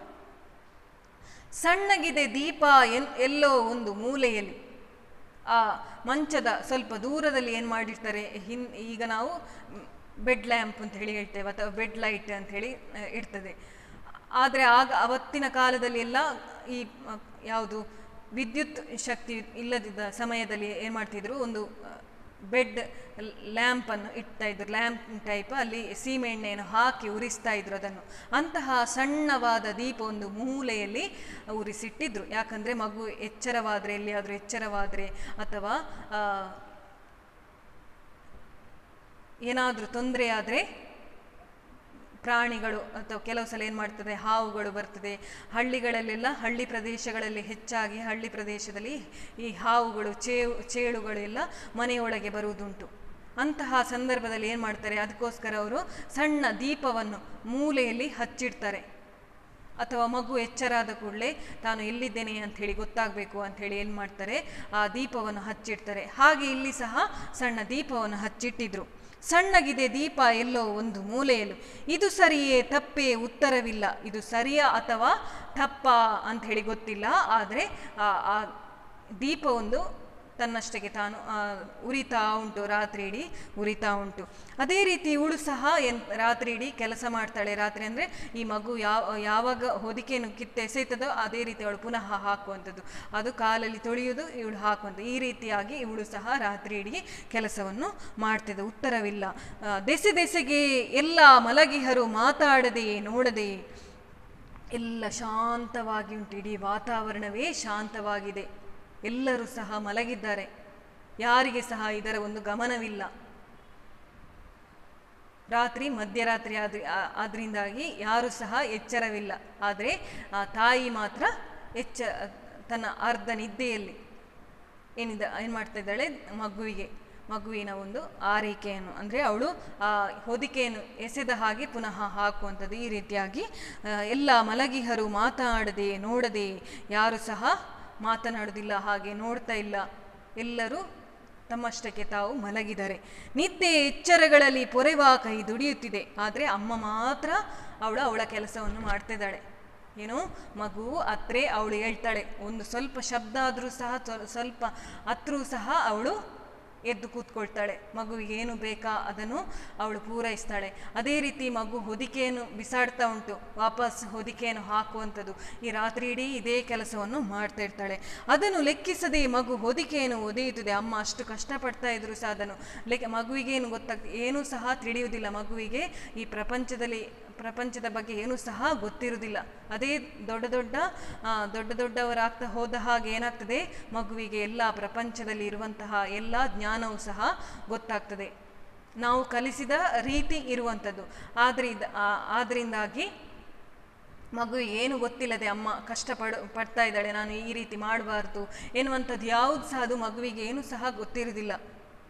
ಸಣ್ಣಗಿದೆ ದೀಪ ಎನ್ ಎಲ್ಲೋ ಒಂದು ಮೂಲೆಯಲ್ಲಿ ಆ ಮಂಚದ ಸ್ವಲ್ಪ ದೂರದಲ್ಲಿ ಏನು ಮಾಡಿರ್ತಾರೆ ಹಿನ್ ಈಗ ನಾವು ಬೆಡ್ ಲ್ಯಾಂಪ್ ಅಂತ ಹೇಳಿ ಹೇಳ್ತೇವೆ ಅಥವಾ ಬೆಡ್ ಲೈಟ್ ಅಂತ ಹೇಳಿ ಆ, ಇರ್ತದೆ ಆದರೆ ಆಗ ಅವತ್ತಿನ ಕಾಲದಲ್ಲಿ ಎಲ್ಲ ಈ ಆ, ಯಾವುದು ವಿದ್ಯುತ್ ಶಕ್ತಿ ಇಲ್ಲದಿದ್ದ ಸಮಯದಲ್ಲಿ ಏನು ಮಾಡ್ತಿದ್ರು ಒಂದು ಬೆಡ್ ಲ್ಯಾಂಪನ್ನು ಇಡ್ತಾ ಇದ್ರು ಲ್ಯಾಂಪ್ ಟೈಪ್ ಅಲ್ಲಿ ಸೀಮೆಎಣ್ಣೆಯನ್ನು ಹಾಕಿ ಉರಿಸ್ತಾ ಇದ್ರು ಅದನ್ನು ಅಂತಹ ಸಣ್ಣವಾದ ದೀಪ ಒಂದು ಮೂಲೆಯಲ್ಲಿ ಉರಿಸಿಟ್ಟಿದ್ರು ಯಾಕಂದರೆ ಮಗು ಎಚ್ಚರವಾದರೆ ಎಲ್ಲಿಯಾದರೂ ಎಚ್ಚರವಾದರೆ ಅಥವಾ ಆ, ಏನಾದರೂ ತೊಂದರೆ ಆದರೆ ಪ್ರಾಣಿಗಳು ಅಥವಾ ಕೆಲವು ಸಲ ಏನು ಮಾಡ್ತದೆ ಹಾವುಗಳು ಬರ್ತದೆ ಹಳ್ಳಿಗಳಲ್ಲೆಲ್ಲ ಹಳ್ಳಿ ಪ್ರದೇಶಗಳಲ್ಲಿ ಹೆಚ್ಚಾಗಿ ಹಳ್ಳಿ ಪ್ರದೇಶದಲ್ಲಿ ಈ ಹಾವುಗಳು ಚೇವು ಚೇಳುಗಳೆಲ್ಲ ಮನೆಯೊಳಗೆ ಬರುವುದುಂಟು ಅಂತಹ ಸಂದರ್ಭದಲ್ಲಿ ಏನು ಮಾಡ್ತಾರೆ ಅದಕ್ಕೋಸ್ಕರ ಅವರು ಸಣ್ಣ ದೀಪವನ್ನು ಮೂಲೆಯಲ್ಲಿ ಹಚ್ಚಿಡ್ತಾರೆ ಅಥವಾ ಮಗು ಎಚ್ಚರಾದ ಕೂಡಲೇ ತಾನು ಎಲ್ಲಿದ್ದೇನೆ ಅಂಥೇಳಿ ಗೊತ್ತಾಗಬೇಕು ಅಂಥೇಳಿ ಏನು ಮಾಡ್ತಾರೆ ಆ ದೀಪವನ್ನು ಹಚ್ಚಿಡ್ತಾರೆ ಹಾಗೆ ಇಲ್ಲಿ ಸಹ ಸಣ್ಣ ದೀಪವನ್ನು ಹಚ್ಚಿಟ್ಟಿದ್ರು ಸಣ್ಣಗಿದೆ ದೀಪ ಎಲ್ಲೋ ಒಂದು ಮೂಲೆಯಲ್ಲೂ ಇದು ಸರಿಯೇ ತಪ್ಪೇ ಉತ್ತರವಿಲ್ಲ ಇದು ಸರಿಯಾ ಅಥವಾ ತಪ್ಪಾ ಅಂಥೇಳಿ ಗೊತ್ತಿಲ್ಲ ಆದರೆ ಆ ಆ ದೀಪ ಒಂದು ತನ್ನಷ್ಟಕ್ಕೆ ತಾನು ಆ, ಉರಿತಾ ಉಂಟು ರಾತ್ರಿ ಇಡೀ ಉರಿತಾ ಉಂಟು ಅದೇ ರೀತಿ ಇವಳು ಸಹ ಎನ್ ರಾತ್ರಿ ಇಡೀ ಕೆಲಸ ಮಾಡ್ತಾಳೆ ರಾತ್ರಿ ಅಂದರೆ ಈ ಮಗು ಯಾವ ಯಾವಾಗ ಹೊದಿಕೆಯನ್ನು ಕಿತ್ತು ಎಸೆಯುತ್ತದೋ ಅದೇ ರೀತಿ ಅವಳು ಪುನಃ ಹಾಕುವಂಥದ್ದು ಅದು ಕಾಲಲ್ಲಿ ತೊಳೆಯುವುದು ಇವಳು ಹಾಕುವಂಥದ್ದು ಈ ರೀತಿಯಾಗಿ ಇವಳು ಸಹ ರಾತ್ರಿ ಇಡೀ ಕೆಲಸವನ್ನು ಮಾಡ್ತಿದ್ದ ಉತ್ತರವಿಲ್ಲ ಆ, ದೆಸೆ ದೆಸೆಗೆ ಎಲ್ಲ ಮಲಗಿಹರು ಮಾತಾಡದೆಯೇ ನೋಡದೆಯೇ ಎಲ್ಲ ಶಾಂತವಾಗಿ ಉಂಟು ಇಡೀ ವಾತಾವರಣವೇ ಶಾಂತವಾಗಿದೆ ಎಲ್ಲರೂ ಸಹ ಮಲಗಿದ್ದಾರೆ ಯಾರಿಗೆ ಸಹ ಇದರ ಒಂದು ಗಮನವಿಲ್ಲ ರಾತ್ರಿ ಮಧ್ಯರಾತ್ರಿ ಆದ್ರಿ ಆ- ಆದ್ರಿಂದಾಗಿ ಯಾರು ಸಹ ಎಚ್ಚರವಿಲ್ಲ ಆದರೆ ಆ ತಾಯಿ ಮಾತ್ರ ಎಚ್ಚ ತನ್ನ ಅರ್ಧ ನಿದ್ದೆಯಲ್ಲಿ ಏನಿದ ಏನು ಮಾಡ್ತಾ ಇದ್ದಾಳೆ ಮಗುವಿಗೆ ಮಗುವಿನ ಒಂದು ಆರೈಕೆಯನ್ನು ಅಂದರೆ ಅವಳು ಆ ಹೊದಿಕೆಯನ್ನು ಎಸೆದ ಹಾಗೆ ಪುನಃ ಹಾಕುವಂಥದ್ದು ಈ ರೀತಿಯಾಗಿ ಆ, ಎಲ್ಲ ಮಲಗಿಹರು ಮಾತಾಡದೆ ನೋಡದೆ ಯಾರು ಸಹ ಮಾತನಾಡುವುದಿಲ್ಲ ಹಾಗೆ ನೋಡ್ತಾ ಇಲ್ಲ ಎಲ್ಲರೂ ತಮ್ಮಷ್ಟಕ್ಕೆ ತಾವು ಮಲಗಿದ್ದಾರೆ ನಿದ್ದೆ ಎಚ್ಚರಗಳಲ್ಲಿ ಪೊರೆವ ಕೈ ದುಡಿಯುತ್ತಿದೆ ಆದರೆ ಅಮ್ಮ ಮಾತ್ರ ಅವಳು ಅವಳ ಕೆಲಸವನ್ನು ಮಾಡ್ತಿದ್ದಾಳೆ ಏನು ಮಗು ಅತ್ರೆ ಅವಳು ಹೇಳ್ತಾಳೆ ಒಂದು ಸ್ವಲ್ಪ ಶಬ್ದ ಆದರೂ ಸಹ ಸ್ವ- ಸ್ವಲ್ಪ ಹತ್ರೂ ಸಹ ಅವಳು ಎದ್ದು ಕೂತ್ಕೊಳ್ತಾಳೆ ಮಗುವಿಗೆ ಏನು ಬೇಕಾ ಅದನ್ನು ಅವಳು ಪೂರೈಸ್ತಾಳೆ ಅದೇ ರೀತಿ ಮಗು ಹೊದಿಕೆಯನ್ನು ಬಿಸಾಡ್ತಾ ಉಂಟು ವಾಪಸ್ ಹೊದಿಕೆಯನ್ನು ಹಾಕುವಂಥದ್ದು ಈ ರಾತ್ರಿ ಇಡೀ ಇದೇ ಕೆಲಸವನ್ನು ಮಾಡ್ತಾ ಇರ್ತಾಳೆ ಅದನ್ನು ಲೆಕ್ಕಿಸದೆ ಮಗು ಹೊದಿಕೆಯನ್ನು ಒದೆಯುತ್ತದೆ ಅಮ್ಮ ಅಷ್ಟು ಕಷ್ಟಪಡ್ತಾ ಇದ್ರು ಸಹ ಅದನ್ನು ಲೆಕ್ಕ ಮಗುವಿಗೇನು ಗೊತ್ತಾಗ್ತದೆ ಏನೂ ಸಹ ತಿಳಿಯುವುದಿಲ್ಲ ಮಗುವಿಗೆ ಈ ಪ್ರಪಂಚದಲ್ಲಿ ಪ್ರಪಂಚದ ಬಗ್ಗೆ ಏನೂ ಸಹ ಗೊತ್ತಿರುವುದಿಲ್ಲ ಅದೇ ದೊಡ್ಡ ದೊಡ್ಡ ಆ, ದೊಡ್ಡ ದೊಡ್ಡವರಾಗ್ತಾ ಹೋದ ಹಾಗೆ ಏನಾಗ್ತದೆ ಮಗುವಿಗೆ ಎಲ್ಲ ಪ್ರಪಂಚದಲ್ಲಿ ಇರುವಂತಹ ಎಲ್ಲ ಜ್ಞಾನವೂ ಸಹ ಗೊತ್ತಾಗ್ತದೆ ನಾವು ಕಲಿಸಿದ ರೀತಿ ಇರುವಂಥದ್ದು ಆದರೆ ಇದು ಆದ್ದರಿಂದಾಗಿ ಮಗುವಿಗೆ ಏನು ಗೊತ್ತಿಲ್ಲದೆ ಅಮ್ಮ ಕಷ್ಟಪಡ ಪಡ್ತಾ ಇದ್ದಾಳೆ ನಾನು ಈ ರೀತಿ ಮಾಡಬಾರ್ದು ಎನ್ನುವಂಥದ್ದು ಯಾವುದು ಸಹ ಅದು ಮಗುವಿಗೆ ಏನೂ ಸಹ ಗೊತ್ತಿರುವುದಿಲ್ಲ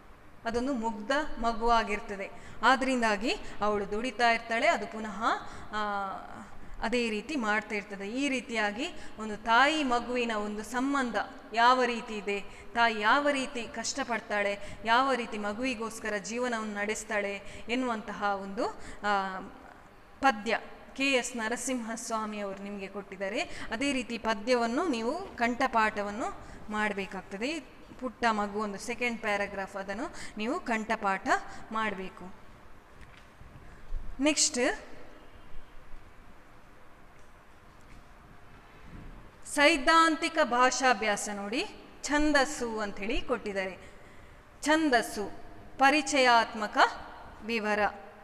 ಅದೊಂದು ಮುಗ್ಧ ಮಗುವಾಗಿರ್ತದೆ ಆದ್ದರಿಂದಾಗಿ ಅವಳು ದುಡಿತಾ ಇರ್ತಾಳೆ ಅದು ಪುನಃ ಆ, ಅದೇ ರೀತಿ ಮಾಡ್ತಾ ಇರ್ತದೆ ಈ ರೀತಿಯಾಗಿ ಒಂದು ತಾಯಿ ಮಗುವಿನ ಒಂದು ಸಂಬಂಧ ಯಾವ ರೀತಿ ಇದೆ ತಾಯಿ ಯಾವ ರೀತಿ ಕಷ್ಟಪಡ್ತಾಳೆ ಯಾವ ರೀತಿ ಮಗುವಿಗೋಸ್ಕರ ಜೀವನವನ್ನು ನಡೆಸ್ತಾಳೆ ಎನ್ನುವಂತಹ ಒಂದು ಆ, ಪದ್ಯ ಕೆ ಎಸ್ ನರಸಿಂಹಸ್ವಾಮಿ ಅವರು ನಿಮಗೆ ಕೊಟ್ಟಿದ್ದಾರೆ ಅದೇ ರೀತಿ ಪದ್ಯವನ್ನು ನೀವು ಕಂಠಪಾಠವನ್ನು ಮಾಡಬೇಕಾಗ್ತದೆ ಈ ಪುಟ್ಟ ಮಗು ಒಂದು ಸೆಕೆಂಡ್ ಪ್ಯಾರಾಗ್ರಾಫ್ ಅದನ್ನು ನೀವು ಕಂಠಪಾಠ ಮಾಡಬೇಕು ನೆಕ್ಸ್ಟ್ ಸೈದ್ಧಾಂತಿಕ ಭಾಷಾಭ್ಯಾಸ ನೋಡಿ ಛಂದಸ್ಸು ಅಂಥೇಳಿ ಕೊಟ್ಟಿದ್ದಾರೆ ಛಂದಸ್ಸು ಪರಿಚಯಾತ್ಮಕ ವಿವರ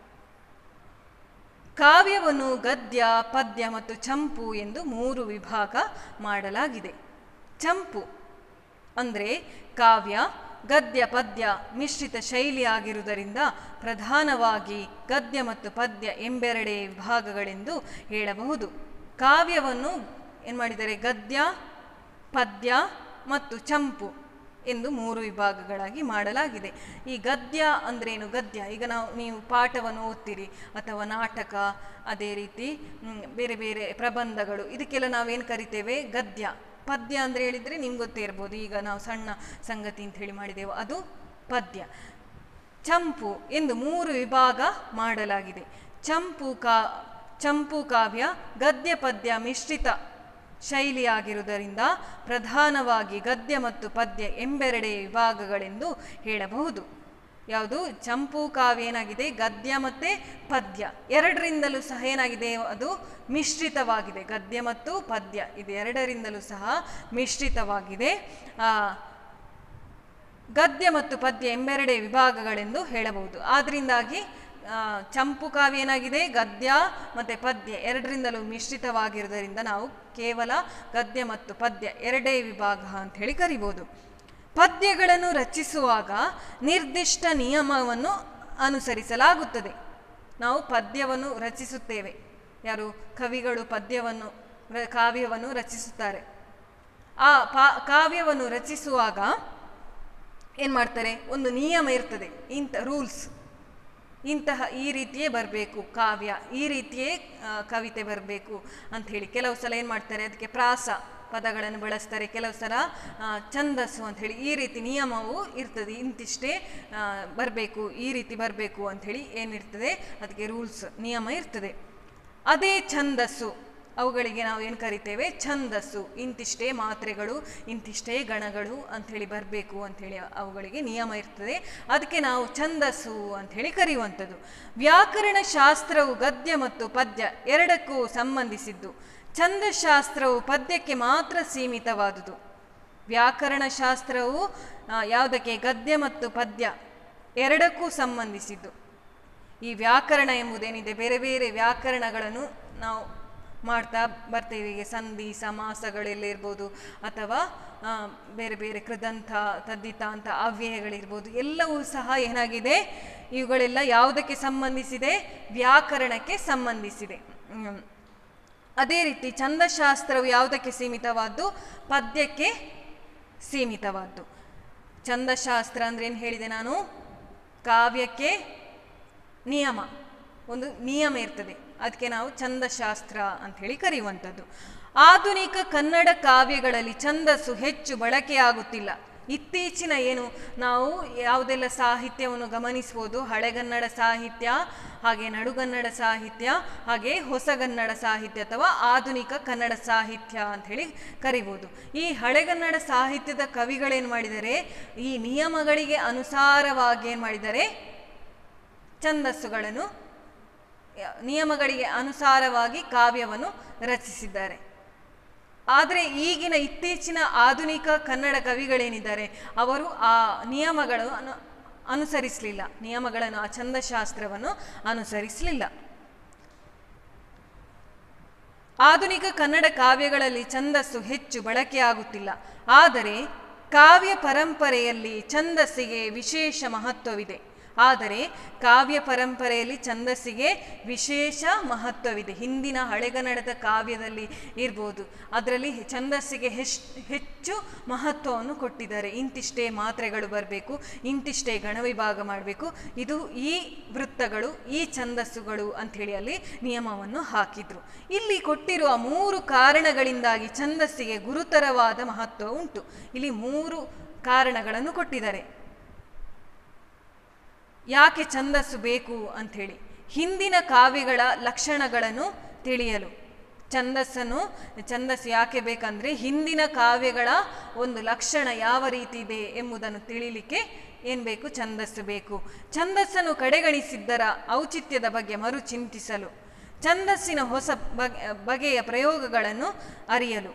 ಕಾವ್ಯವನ್ನು ಗದ್ಯ ಪದ್ಯ ಮತ್ತು ಚಂಪು ಎಂದು ಮೂರು ವಿಭಾಗ ಮಾಡಲಾಗಿದೆ ಚಂಪು ಅಂದರೆ ಕಾವ್ಯ ಗದ್ಯ ಪದ್ಯ ಮಿಶ್ರಿತ ಶೈಲಿಯಾಗಿರುವುದರಿಂದ ಪ್ರಧಾನವಾಗಿ ಗದ್ಯ ಮತ್ತು ಪದ್ಯ ಎಂಬೆರಡೇ ವಿಭಾಗಗಳೆಂದು ಹೇಳಬಹುದು ಕಾವ್ಯವನ್ನು ಏನು ಮಾಡಿದ್ದಾರೆ ಗದ್ಯ ಪದ್ಯ ಮತ್ತು ಚಂಪು ಎಂದು ಮೂರು ವಿಭಾಗಗಳಾಗಿ ಮಾಡಲಾಗಿದೆ ಈ ಗದ್ಯ ಅಂದ್ರೇನು ಗದ್ಯ ಈಗ ನಾವು ನೀವು ಪಾಠವನ್ನು ಓದ್ತೀರಿ ಅಥವಾ ನಾಟಕ ಅದೇ ರೀತಿ ಮ್, ಬೇರೆ ಬೇರೆ ಪ್ರಬಂಧಗಳು ಇದಕ್ಕೆಲ್ಲ ನಾವೇನು ಕರಿತೇವೆ ಗದ್ಯ ಪದ್ಯ ಅಂದರೆ ಹೇಳಿದರೆ ನಿಮ್ಗೆ ಗೊತ್ತೇ ಇರ್ಬೋದು ಈಗ ನಾವು ಸಣ್ಣ ಸಂಗತಿ ಅಂತ ಹೇಳಿ ಮಾಡಿದೆವು ಅದು ಪದ್ಯ ಚಂಪು ಎಂದು ಮೂರು ವಿಭಾಗ ಮಾಡಲಾಗಿದೆ ಚಂಪು ಕಾ ಚಂಪು ಕಾವ್ಯ ಗದ್ಯ ಪದ್ಯ ಮಿಶ್ರಿತ ಶೈಲಿಯಾಗಿರುವುದರಿಂದ ಪ್ರಧಾನವಾಗಿ ಗದ್ಯ ಮತ್ತು ಪದ್ಯ ಎಂಬೆರಡೇ ವಿಭಾಗಗಳೆಂದು ಹೇಳಬಹುದು ಯಾವುದು ಚಂಪು ಕಾವ್ಯ ಏನಾಗಿದೆ ಗದ್ಯ ಮತ್ತು ಪದ್ಯ ಎರಡರಿಂದಲೂ ಸಹ ಏನಾಗಿದೆ ಅದು ಮಿಶ್ರಿತವಾಗಿದೆ ಗದ್ಯ ಮತ್ತು ಪದ್ಯ ಇದು ಎರಡರಿಂದಲೂ ಸಹ ಮಿಶ್ರಿತವಾಗಿದೆ ಆ, ಗದ್ಯ ಮತ್ತು ಪದ್ಯ ಎಂಬೆರಡೇ ವಿಭಾಗಗಳೆಂದು ಹೇಳಬಹುದು ಆದ್ದರಿಂದಾಗಿ ಆ, ಚಂಪು ಕಾವ್ಯ ಏನಾಗಿದೆ ಗದ್ಯ ಮತ್ತು ಪದ್ಯ ಎರಡರಿಂದಲೂ ಮಿಶ್ರಿತವಾಗಿರುವುದರಿಂದ ನಾವು ಕೇವಲ ಗದ್ಯ ಮತ್ತು ಪದ್ಯ ಎರಡೇ ವಿಭಾಗ ಅಂತ ಹೇಳಿ ಕರಿಬೋದು ಪದ್ಯಗಳನ್ನು ರಚಿಸುವಾಗ ನಿರ್ದಿಷ್ಟ ನಿಯಮವನ್ನು ಅನುಸರಿಸಲಾಗುತ್ತದೆ ನಾವು ಪದ್ಯವನ್ನು ರಚಿಸುತ್ತೇವೆ ಯಾರು ಕವಿಗಳು ಪದ್ಯವನ್ನು ರ- ಕಾವ್ಯವನ್ನು ರಚಿಸುತ್ತಾರೆ ಆ ಪಾ ಕಾವ್ಯವನ್ನು ರಚಿಸುವಾಗ ಏನು ಮಾಡ್ತಾರೆ ಒಂದು ನಿಯಮ ಇರ್ತದೆ ಇಂಥ ರೂಲ್ಸ್ ಇಂತಹ ಈ ರೀತಿಯೇ ಬರಬೇಕು ಕಾವ್ಯ ಈ ರೀತಿಯೇ ಆ, ಕವಿತೆ ಬರಬೇಕು ಅಂಥೇಳಿ ಕೆಲವು ಸಲ ಏನು ಮಾಡ್ತಾರೆ ಅದಕ್ಕೆ ಪ್ರಾಸ ಪದಗಳನ್ನು ಬಳಸ್ತಾರೆ ಕೆಲವು ಸಲ ಆ, ಛಂದಸ್ಸು ಅಂಥೇಳಿ ಈ ರೀತಿ ನಿಯಮವು ಇರ್ತದೆ ಇಂತಿಷ್ಟೇ ಬರಬೇಕು ಈ ರೀತಿ ಬರಬೇಕು ಅಂಥೇಳಿ ಏನಿರ್ತದೆ ಅದಕ್ಕೆ ರೂಲ್ಸ್ ನಿಯಮ ಇರ್ತದೆ ಅದೇ ಛಂದಸ್ಸು ಅವುಗಳಿಗೆ ನಾವು ಏನು ಕರಿತೇವೆ ಛಂದಸ್ಸು ಇಂತಿಷ್ಟೇ ಮಾತ್ರೆಗಳು ಇಂತಿಷ್ಟೇ ಗಣಗಳು ಅಂಥೇಳಿ ಬರಬೇಕು ಅಂಥೇಳಿ ಅವುಗಳಿಗೆ ನಿಯಮ ಇರ್ತದೆ ಅದಕ್ಕೆ ನಾವು ಛಂದಸ್ಸು ಅಂಥೇಳಿ ಕರೆಯುವಂಥದ್ದು ವ್ಯಾಕರಣ ಶಾಸ್ತ್ರವು ಗದ್ಯ ಮತ್ತು ಪದ್ಯ ಎರಡಕ್ಕೂ ಸಂಬಂಧಿಸಿದ್ದು ಛಂದಶಾಸ್ತ್ರವು ಪದ್ಯಕ್ಕೆ ಮಾತ್ರ ಸೀಮಿತವಾದುದು ವ್ಯಾಕರಣ ಶಾಸ್ತ್ರವು ಆ, ಯಾವುದಕ್ಕೆ ಗದ್ಯ ಮತ್ತು ಪದ್ಯ ಎರಡಕ್ಕೂ ಸಂಬಂಧಿಸಿದ್ದು ಈ ವ್ಯಾಕರಣ ಎಂಬುದೇನಿದೆ ಬೇರೆ ಬೇರೆ ವ್ಯಾಕರಣಗಳನ್ನು ನಾವು ಮಾಡ್ತಾ ಬರ್ತೇವೆ ಈಗ ಸಂಧಿ ಸಮಾಸಗಳೆಲ್ಲ ಇರ್ಬೋದು ಅಥವಾ ಆ, ಬೇರೆ ಬೇರೆ ಕೃದಂತ ತದ್ದಿತಾಂತ ಅವ್ಯಯಗಳಿರ್ಬೋದು ಎಲ್ಲವೂ ಸಹ ಏನಾಗಿದೆ ಇವುಗಳೆಲ್ಲ ಯಾವುದಕ್ಕೆ ಸಂಬಂಧಿಸಿದೆ ವ್ಯಾಕರಣಕ್ಕೆ ಸಂಬಂಧಿಸಿದೆ ಹ್ಮ್. ಅದೇ ರೀತಿ ಛಂದಶಾಸ್ತ್ರವು ಯಾವುದಕ್ಕೆ ಸೀಮಿತವಾದ್ದು ಪದ್ಯಕ್ಕೆ ಸೀಮಿತವಾದ್ದು ಛಂದಶಾಸ್ತ್ರ ಅಂದ್ರೆ ಏನು ಹೇಳಿದೆ ನಾನು ಕಾವ್ಯಕ್ಕೆ ನಿಯಮ ಒಂದು ನಿಯಮ ಇರ್ತದೆ ಅದಕ್ಕೆ ನಾವು ಛಂದಶಾಸ್ತ್ರ ಅಂತ ಹೇಳಿ ಕರೆಯುವಂಥದ್ದು ಆಧುನಿಕ ಕನ್ನಡ ಕಾವ್ಯಗಳಲ್ಲಿ ಛಂದಸ್ಸು ಹೆಚ್ಚು ಬಳಕೆಯಾಗುತ್ತಿಲ್ಲ ಇತ್ತೀಚಿನ ಏನು ನಾವು ಯಾವುದೆಲ್ಲ ಸಾಹಿತ್ಯವನ್ನು ಗಮನಿಸ್ಬೋದು ಹಳೆಗನ್ನಡ ಸಾಹಿತ್ಯ ಹಾಗೆ ನಡುಗನ್ನಡ ಸಾಹಿತ್ಯ ಹಾಗೆ ಹೊಸಗನ್ನಡ ಸಾಹಿತ್ಯ ಅಥವಾ ಆಧುನಿಕ ಕನ್ನಡ ಸಾಹಿತ್ಯ ಅಂತ ಹೇಳಿ ಕರಿಬೋದು ಈ ಹಳೆಗನ್ನಡ ಸಾಹಿತ್ಯದ ಕವಿಗಳೇನು ಮಾಡಿದ್ದಾರೆ ಈ ನಿಯಮಗಳಿಗೆ ಅನುಸಾರವಾಗಿ ಏನು ಮಾಡಿದ್ದಾರೆ ಛಂದಸ್ಸುಗಳನ್ನು ಯ- ನಿಯಮಗಳಿಗೆ ಅನುಸಾರವಾಗಿ ಕಾವ್ಯವನ್ನು ರಚಿಸಿದ್ದಾರೆ ಆದರೆ ಈಗಿನ ಇತ್ತೀಚಿನ ಆಧುನಿಕ ಕನ್ನಡ ಕವಿಗಳೇನಿದ್ದಾರೆ ಅವರು ಆ ನಿಯಮಗಳನ್ನು ಅನುಸರಿಸಲಿಲ್ಲ ನಿಯಮಗಳನ್ನು ಆ ಛಂದಶಾಸ್ತ್ರವನ್ನು ಅನುಸರಿಸಲಿಲ್ಲ ಆಧುನಿಕ ಕನ್ನಡ ಕಾವ್ಯಗಳಲ್ಲಿ ಛಂದಸ್ಸು ಹೆಚ್ಚು ಬಳಕೆಯಾಗುತ್ತಿಲ್ಲ ಆದರೆ ಕಾವ್ಯ ಪರಂಪರೆಯಲ್ಲಿ ಛಂದಸ್ಸಿಗೆ ವಿಶೇಷ ಮಹತ್ವವಿದೆ ಆದರೆ ಕಾವ್ಯ ಪರಂಪರೆಯಲ್ಲಿ ಛಂದಸ್ಸಿಗೆ ವಿಶೇಷ ಮಹತ್ವವಿದೆ ಹಿಂದಿನ ಹಳೆಗನ್ನಡದ ಕಾವ್ಯದಲ್ಲಿ ಇರ್ಬೋದು ಅದರಲ್ಲಿ ಛಂದಸ್ಸಿಗೆ ಹೆಶ್ ಹೆಚ್ಚು ಮಹತ್ವವನ್ನು ಕೊಟ್ಟಿದ್ದಾರೆ ಇಂತಿಷ್ಟೇ ಮಾತ್ರೆಗಳು ಬರಬೇಕು ಇಂತಿಷ್ಟೇ ಗಣವಿಭಾಗ ಮಾಡಬೇಕು ಇದು ಈ ವೃತ್ತಗಳು ಈ ಛಂದಸ್ಸುಗಳು ಅಂಥೇಳಿ ಅಲ್ಲಿ ನಿಯಮವನ್ನು ಹಾಕಿದ್ರು ಇಲ್ಲಿ ಕೊಟ್ಟಿರುವ ಮೂರು ಕಾರಣಗಳಿಂದಾಗಿ ಛಂದಸ್ಸಿಗೆ ಗುರುತರವಾದ ಮಹತ್ವ ಉಂಟು ಇಲ್ಲಿ ಮೂರು ಕಾರಣಗಳನ್ನು ಕೊಟ್ಟಿದ್ದಾರೆ ಯಾಕೆ ಛಂದಸ್ಸು ಬೇಕು ಅಂಥೇಳಿ ಹಿಂದಿನ ಕಾವ್ಯಗಳ ಲಕ್ಷಣಗಳನ್ನು ತಿಳಿಯಲು ಛಂದಸ್ಸನ್ನು ಛಂದಸ್ಸು ಯಾಕೆ ಬೇಕಂದರೆ ಹಿಂದಿನ ಕಾವ್ಯಗಳ ಒಂದು ಲಕ್ಷಣ ಯಾವ ರೀತಿ ಇದೆ ಎಂಬುದನ್ನು ತಿಳಿಲಿಕ್ಕೆ ಏನು ಬೇಕು ಛಂದಸ್ಸು ಬೇಕು ಛಂದಸ್ಸನ್ನು ಕಡೆಗಣಿಸಿದ್ದರ ಔಚಿತ್ಯದ ಬಗ್ಗೆ ಮರು ಚಿಂತಿಸಲು ಛಂದಸ್ಸಿನ ಹೊಸ ಬಗೆ ಬಗೆಯ ಪ್ರಯೋಗಗಳನ್ನು ಅರಿಯಲು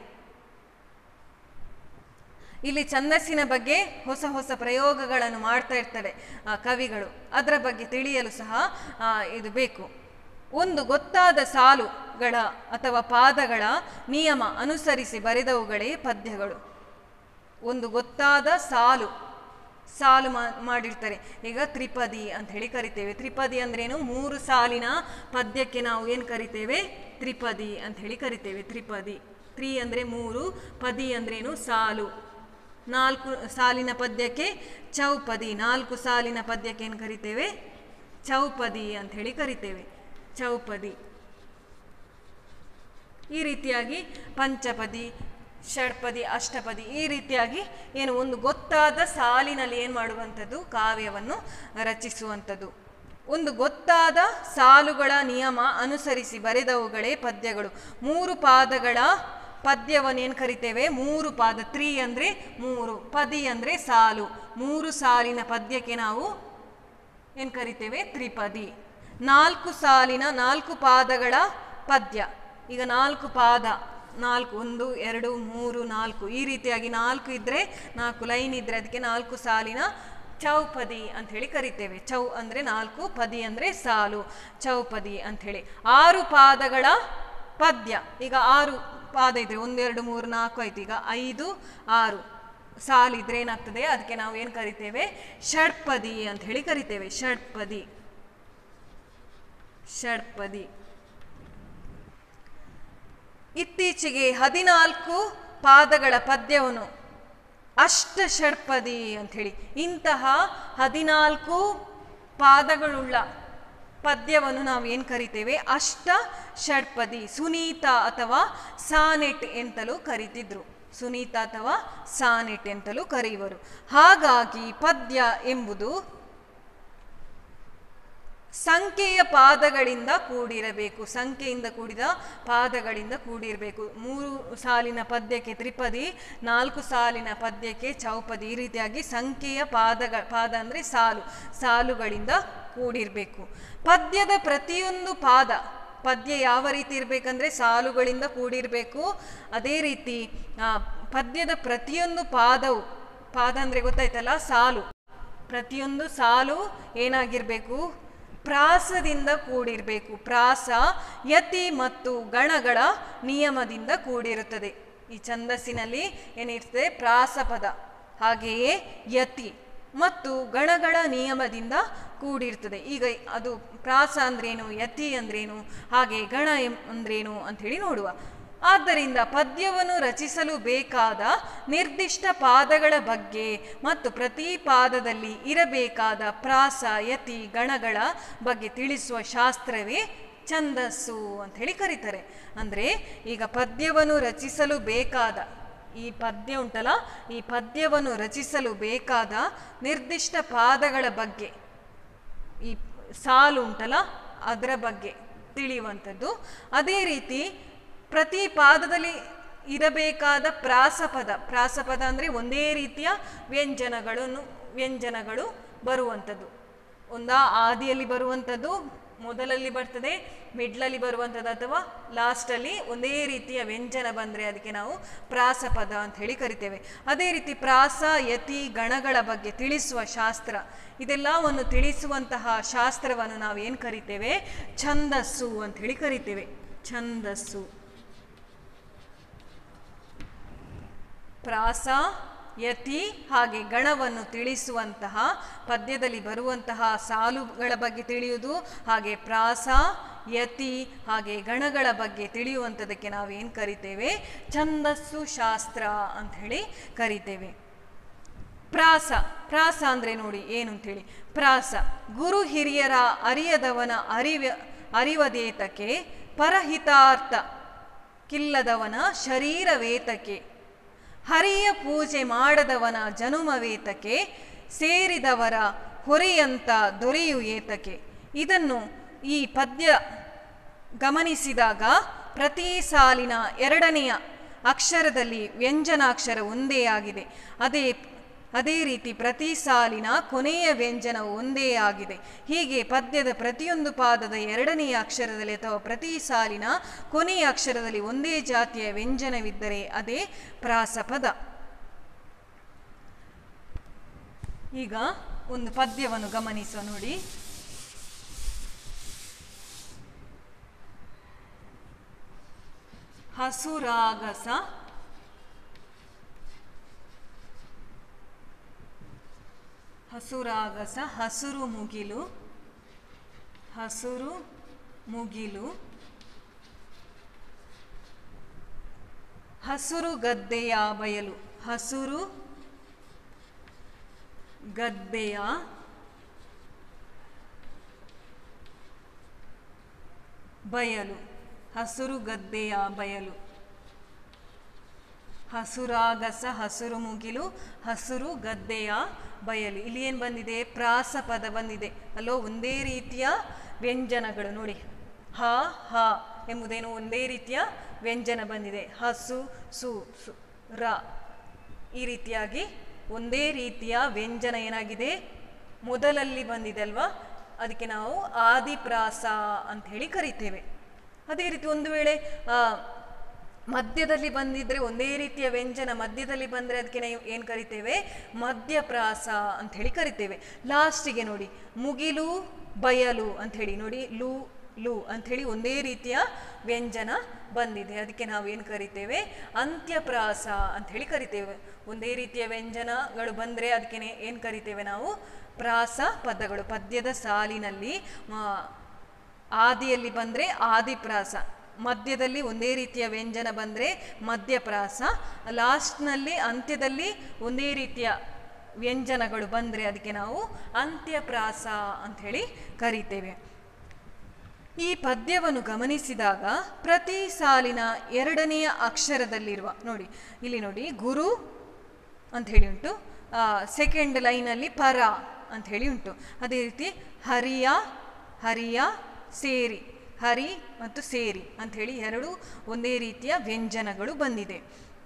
ಇಲ್ಲಿ ಛಂದಸ್ಸಿನ ಬಗ್ಗೆ ಹೊಸ ಹೊಸ ಪ್ರಯೋಗಗಳನ್ನು ಮಾಡ್ತಾ ಇರ್ತಾರೆ ಆ, ಕವಿಗಳು ಅದರ ಬಗ್ಗೆ ತಿಳಿಯಲು ಸಹ ಆ, ಇದು ಬೇಕು ಒಂದು ಗೊತ್ತಾದ ಸಾಲುಗಳ ಅಥವಾ ಪಾದಗಳ ನಿಯಮ ಅನುಸರಿಸಿ ಬರೆದವುಗಳೇ ಪದ್ಯಗಳು ಒಂದು ಗೊತ್ತಾದ ಸಾಲು ಸಾಲು ಮಾ ಮಾಡಿರ್ತಾರೆ ಈಗ ತ್ರಿಪದಿ ಅಂತ ಹೇಳಿ ಕರಿತೇವೆ ತ್ರಿಪದಿ ಅಂದ್ರೇನು ಮೂರು ಸಾಲಿನ ಪದ್ಯಕ್ಕೆ ನಾವು ಏನು ಕರಿತೇವೆ ತ್ರಿಪದಿ ಅಂತ ಹೇಳಿ ಕರಿತೇವೆ ತ್ರಿಪದಿ ತ್ರಿ ಅಂದರೆ ಮೂರು ಪದಿ ಅಂದ್ರೇನು ಸಾಲು ನಾಲ್ಕು ಸಾಲಿನ ಪದ್ಯಕ್ಕೆ ಚೌಪದಿ ನಾಲ್ಕು ಸಾಲಿನ ಪದ್ಯಕ್ಕೆ ಏನು ಕರಿತೇವೆ ಚೌಪದಿ ಅಂತ ಹೇಳಿ ಕರಿತೇವೆ ಚೌಪದಿ ಈ ರೀತಿಯಾಗಿ ಪಂಚಪದಿ ಷಡ್ಪದಿ ಅಷ್ಟಪದಿ ಈ ರೀತಿಯಾಗಿ ಏನು ಒಂದು ಗೊತ್ತಾದ ಸಾಲಿನಲ್ಲಿ ಏನು ಮಾಡುವಂಥದ್ದು ಕಾವ್ಯವನ್ನು ರಚಿಸುವಂಥದ್ದು ಒಂದು ಗೊತ್ತಾದ ಸಾಲುಗಳ ನಿಯಮ ಅನುಸರಿಸಿ ಬರೆದವುಗಳೇ ಪದ್ಯಗಳು ಮೂರು ಪಾದಗಳ ಪದ್ಯವನ್ನು ಏನು ಕರಿತೇವೆ ಮೂರು ಪಾದ ತ್ರೀ ಅಂದರೆ ಮೂರು ಪದಿ ಅಂದರೆ ಸಾಲು ಮೂರು ಸಾಲಿನ ಪದ್ಯಕ್ಕೆ ನಾವು ಏನು ಕರಿತೇವೆ ತ್ರಿಪದಿ ನಾಲ್ಕು ಸಾಲಿನ ನಾಲ್ಕು ಪಾದಗಳ ಪದ್ಯ ಈಗ ನಾಲ್ಕು ಪಾದ ನಾಲ್ಕು ಒಂದು ಎರಡು ಮೂರು ನಾಲ್ಕು ಈ ರೀತಿಯಾಗಿ ನಾಲ್ಕು ಇದ್ದರೆ ನಾಲ್ಕು ಲೈನ್ ಇದ್ದರೆ ಅದಕ್ಕೆ ನಾಲ್ಕು ಸಾಲಿನ ಚೌಪದಿ ಅಂತ ಹೇಳಿ ಕರಿತೇವೆ ಚೌ ಅಂದರೆ ನಾಲ್ಕು ಪದಿ ಅಂದರೆ ಸಾಲು ಚೌಪದಿ ಅಂಥೇಳಿ ಆರು ಪಾದಗಳ ಪದ್ಯ ಈಗ ಆರು ಪಾದ ಇದ್ರೆ ಒಂದೆರಡು ಮೂರು ನಾಲ್ಕು ಆಯ್ತು ಈಗ ಐದು ಆರು ಸಾಲಿದ್ರೆ ಏನಾಗ್ತದೆ ಅದಕ್ಕೆ ನಾವು ಏನು ಕರಿತೇವೆ ಷಡ್ಪದಿ ಅಂತ ಹೇಳಿ ಕರಿತೇವೆ ಷಡ್ಪದಿ ಷಡ್ಪದಿ ಇತ್ತೀಚೆಗೆ ಹದಿನಾಲ್ಕು ಪಾದಗಳ ಪದ್ಯವನ್ನು ಅಷ್ಟ ಷಡ್ಪದಿ ಅಂಥೇಳಿ ಇಂತಹ ಹದಿನಾಲ್ಕು ಪಾದಗಳುಳ್ಳ ಪದ್ಯವನ್ನು ನಾವು ಏನು ಕರಿತೇವೆ ಅಷ್ಟ ಷಡ್ಪದಿ ಸುನೀತ ಅಥವಾ ಸಾನೆಟ್ ಎಂತಲೂ ಕರಿತಿದ್ರು ಸುನೀತ ಅಥವಾ ಸಾನೆಟ್ ಎಂತಲೂ ಕರೆಯುವರು ಹಾಗಾಗಿ ಪದ್ಯ ಎಂಬುದು ಸಂಖ್ಯೆಯ ಪಾದಗಳಿಂದ ಕೂಡಿರಬೇಕು ಸಂಖ್ಯೆಯಿಂದ ಕೂಡಿದ ಪಾದಗಳಿಂದ ಕೂಡಿರಬೇಕು ಮೂರು ಸಾಲಿನ ಪದ್ಯಕ್ಕೆ ತ್ರಿಪದಿ ನಾಲ್ಕು ಸಾಲಿನ ಪದ್ಯಕ್ಕೆ ಚೌಪದಿ ಈ ರೀತಿಯಾಗಿ ಸಂಖ್ಯೆಯ ಪಾದಗಳ ಪಾದ ಅಂದರೆ ಸಾಲು ಸಾಲುಗಳಿಂದ ಕೂಡಿರಬೇಕು ಪದ್ಯದ ಪ್ರತಿಯೊಂದು ಪಾದ ಪದ್ಯ ಯಾವ ರೀತಿ ಇರಬೇಕಂದ್ರೆ ಸಾಲುಗಳಿಂದ ಕೂಡಿರಬೇಕು ಅದೇ ರೀತಿ ಆ, ಪದ್ಯದ ಪ್ರತಿಯೊಂದು ಪಾದವು ಪಾದ ಅಂದರೆ ಗೊತ್ತಾಯ್ತಲ್ಲ ಸಾಲು ಪ್ರತಿಯೊಂದು ಸಾಲು ಏನಾಗಿರಬೇಕು ಪ್ರಾಸದಿಂದ ಕೂಡಿರಬೇಕು ಪ್ರಾಸ ಯತಿ ಮತ್ತು ಗಣಗಳ ನಿಯಮದಿಂದ ಕೂಡಿರುತ್ತದೆ ಈ ಛಂದಸ್ಸಿನಲ್ಲಿ ಏನಿರ್ತದೆ ಪ್ರಾಸಪದ ಹಾಗೆಯೇ ಯತಿ ಮತ್ತು ಗಣಗಳ ನಿಯಮದಿಂದ ಕೂಡಿರ್ತದೆ ಈಗ ಅದು ಪ್ರಾಸ ಅಂದ್ರೇನು ಯತಿ ಅಂದ್ರೇನು ಹಾಗೆ ಗಣ ಎಂ ಅಂದ್ರೇನು ಅಂಥೇಳಿ ನೋಡುವ ಆದ್ದರಿಂದ ಪದ್ಯವನ್ನು ರಚಿಸಲು ಬೇಕಾದ ನಿರ್ದಿಷ್ಟ ಪಾದಗಳ ಬಗ್ಗೆ ಮತ್ತು ಪ್ರತಿ ಪಾದದಲ್ಲಿ ಇರಬೇಕಾದ ಪ್ರಾಸ ಯತಿ ಗಣಗಳ ಬಗ್ಗೆ ತಿಳಿಸುವ ಶಾಸ್ತ್ರವೇ ಛಂದಸ್ಸು ಅಂತ ಹೇಳಿ ಕರೀತಾರೆ ಅಂದರೆ ಈಗ ಪದ್ಯವನ್ನು ರಚಿಸಲು ಬೇಕಾದ ಈ ಪದ್ಯ ಉಂಟಲ್ಲ ಈ ಪದ್ಯವನ್ನು ರಚಿಸಲು ಬೇಕಾದ ನಿರ್ದಿಷ್ಟ ಪಾದಗಳ ಬಗ್ಗೆ ಈ ಸಾಲು ಉಂಟಲ್ಲ ಅದರ ಬಗ್ಗೆ ತಿಳಿಯುವಂಥದ್ದು ಅದೇ ರೀತಿ ಪ್ರತಿ ಪಾದದಲ್ಲಿ ಇರಬೇಕಾದ ಪ್ರಾಸಪದ ಪ್ರಾಸಪದ ಅಂದರೆ ಒಂದೇ ರೀತಿಯ ವ್ಯಂಜನಗಳನ್ನು ವ್ಯಂಜನಗಳು ಬರುವಂಥದ್ದು ಒಂದಾ ಆದಿಯಲ್ಲಿ ಬರುವಂಥದ್ದು ಮೊದಲಲ್ಲಿ ಬರ್ತದೆ ಮಿಡ್ಲಲ್ಲಿ ಬರುವಂಥದ್ದು ಅಥವಾ ಲಾಸ್ಟಲ್ಲಿ ಒಂದೇ ರೀತಿಯ ವ್ಯಂಜನ ಬಂದರೆ ಅದಕ್ಕೆ ನಾವು ಪ್ರಾಸಪದ ಅಂತ ಹೇಳಿ ಕರಿತೇವೆ ಅದೇ ರೀತಿ ಪ್ರಾಸ ಯತಿ ಗಣಗಳ ಬಗ್ಗೆ ತಿಳಿಸುವ ಶಾಸ್ತ್ರ ಇದೆಲ್ಲವನ್ನು ತಿಳಿಸುವಂತಹ ಶಾಸ್ತ್ರವನ್ನು ನಾವು ಏನು ಕರಿತೇವೆ ಛಂದಸ್ಸು ಅಂತ ಹೇಳಿ ಕರಿತೇವೆ ಛಂದಸ್ಸು ಪ್ರಾಸ ಯತಿ ಹಾಗೆ ಗಣವನ್ನು ತಿಳಿಸುವಂತಹ ಪದ್ಯದಲ್ಲಿ ಬರುವಂತಹ ಸಾಲುಗಳ ಬಗ್ಗೆ ತಿಳಿಯುವುದು ಹಾಗೆ ಪ್ರಾಸ ಯತಿ ಹಾಗೆ ಗಣಗಳ ಬಗ್ಗೆ ತಿಳಿಯುವಂಥದ್ದಕ್ಕೆ ನಾವೇನು ಕರಿತೇವೆ ಛಂದಸ್ಸು ಶಾಸ್ತ್ರ ಅಂತ ಹೇಳಿ ಕರಿತೇವೆ ಪ್ರಾಸ ಪ್ರಾಸ ಅಂದರೆ ನೋಡಿ ಏನು ಅಂತೇಳಿ ಪ್ರಾಸ ಗುರು ಹಿರಿಯರ ಅರಿಯದವನ ಅರಿವ ಅರಿವದೇತಕ್ಕೆ ಪರಹಿತಾರ್ಥ ಕಿಲ್ಲದವನ ಶರೀರವೇತಕ್ಕೆ ಹರಿಯ ಪೂಜೆ ಮಾಡದವನ ಜನುಮವೇತಕ್ಕೆ ಸೇರಿದವರ ಹೊರೆಯಂತ ದೊರೆಯು ಏತಕ್ಕೆ ಇದನ್ನು ಈ ಪದ್ಯ ಗಮನಿಸಿದಾಗ ಪ್ರತಿ ಸಾಲಿನ ಎರಡನೆಯ ಅಕ್ಷರದಲ್ಲಿ ವ್ಯಂಜನಾಕ್ಷರ ಒಂದೇ ಆಗಿದೆ ಅದೇ ಅದೇ ರೀತಿ ಪ್ರತಿ ಸಾಲಿನ ಕೊನೆಯ ವ್ಯಂಜನವು ಒಂದೇ ಆಗಿದೆ ಹೀಗೆ ಪದ್ಯದ ಪ್ರತಿಯೊಂದು ಪಾದದ ಎರಡನೆಯ ಅಕ್ಷರದಲ್ಲಿ ಅಥವಾ ಪ್ರತಿ ಸಾಲಿನ ಕೊನೆಯ ಅಕ್ಷರದಲ್ಲಿ ಒಂದೇ ಜಾತಿಯ ವ್ಯಂಜನವಿದ್ದರೆ ಅದೇ ಪ್ರಾಸಪದ ಈಗ ಒಂದು ಪದ್ಯವನ್ನು ಗಮನಿಸುವ ನೋಡಿ ಹಸುರಾಗಸ ಹಸುರಾಗಸ ಹಸುರು ಮುಗಿಲು ಹಸುರು ಮುಗಿಲು ಹಸುರು ಗದ್ದೆಯ ಬಯಲು ಹಸುರು ಗದ್ದೆಯ ಬಯಲು ಹಸುರು ಗದ್ದೆಯ ಬಯಲು ಹಸುರಾಗಸ ಹಸುರು ಮುಗಿಲು ಹಸುರು ಗದ್ದೆಯ ಬಯಲು ಇಲ್ಲಿ ಏನು ಬಂದಿದೆ ಪ್ರಾಸ ಪದ ಬಂದಿದೆ ಅಲ್ಲೋ ಒಂದೇ ರೀತಿಯ ವ್ಯಂಜನಗಳು ನೋಡಿ ಹ ಹ ಎಂಬುದೇನು ಒಂದೇ ರೀತಿಯ ವ್ಯಂಜನ ಬಂದಿದೆ ಹಸು ಸು ಸು ರ ಈ ರೀತಿಯಾಗಿ ಒಂದೇ ರೀತಿಯ ವ್ಯಂಜನ ಏನಾಗಿದೆ ಮೊದಲಲ್ಲಿ ಬಂದಿದೆ ಅಲ್ವಾ ಅದಕ್ಕೆ ನಾವು ಆದಿಪ್ರಾಸ ಅಂತ ಹೇಳಿ ಕರಿತೇವೆ ಅದೇ ರೀತಿ ಒಂದು ವೇಳೆ ಆ, ಮಧ್ಯದಲ್ಲಿ ಬಂದಿದ್ರೆ ಒಂದೇ ರೀತಿಯ ವ್ಯಂಜನ ಮಧ್ಯದಲ್ಲಿ ಬಂದರೆ ಅದಕ್ಕೆ ನಾವು ಏನು ಕರಿತೇವೆ ಮಧ್ಯಪ್ರಾಸ ಅಂತ ಹೇಳಿ ಕರಿತೇವೆ ಲಾಸ್ಟಿಗೆ ನೋಡಿ ಮುಗಿಲು ಬಯಲು ಅಂತ ಹೇಳಿ ನೋಡಿ ಲು ಲು ಅಂಥೇಳಿ ಒಂದೇ ರೀತಿಯ ವ್ಯಂಜನ ಬಂದಿದೆ ಅದಕ್ಕೆ ನಾವೇನು ಕರಿತೇವೆ ಅಂತ್ಯಪ್ರಾಸ ಅಂತ ಹೇಳಿ ಕರಿತೇವೆ ಒಂದೇ ರೀತಿಯ ವ್ಯಂಜನಗಳು ಬಂದರೆ ಅದಕ್ಕೆ ಏನು ಕರಿತೇವೆ ನಾವು ಪ್ರಾಸ ಪದಗಳು ಪದ್ಯದ ಸಾಲಿನಲ್ಲಿ ಆ, ಆದಿಯಲ್ಲಿ ಬಂದರೆ ಆದಿಪ್ರಾಸ ಮಧ್ಯದಲ್ಲಿ ಒಂದೇ ರೀತಿಯ ವ್ಯಂಜನ ಬಂದರೆ ಮಧ್ಯಪ್ರಾಸ ಲಾಸ್ಟ್ನಲ್ಲಿ ಅಂತ್ಯದಲ್ಲಿ ಒಂದೇ ರೀತಿಯ ವ್ಯಂಜನಗಳು ಬಂದರೆ ಅದಕ್ಕೆ ನಾವು ಅಂತ್ಯಪ್ರಾಸ ಅಂಥೇಳಿ ಕರಿತೇವೆ ಈ ಪದ್ಯವನ್ನು ಗಮನಿಸಿದಾಗ ಪ್ರತಿ ಸಾಲಿನ ಎರಡನೆಯ ಅಕ್ಷರದಲ್ಲಿರುವ ನೋಡಿ ಇಲ್ಲಿ ನೋಡಿ ಗುರು ಅಂತ ಹೇಳಿ ಉಂಟು ಸೆಕೆಂಡ್ ಲೈನಲ್ಲಿ ಪರ ಅಂತ ಹೇಳಿ ಉಂಟು ಅದೇ ರೀತಿ ಹರಿಯ ಹರಿಯ ಸೇರಿ ಹರಿ ಮತ್ತು ಸೇರಿ ಅಂತ ಹೇಳಿ ಎರಡು ಒಂದೇ ರೀತಿಯ ವ್ಯಂಜನಗಳು ಬಂದಿದೆ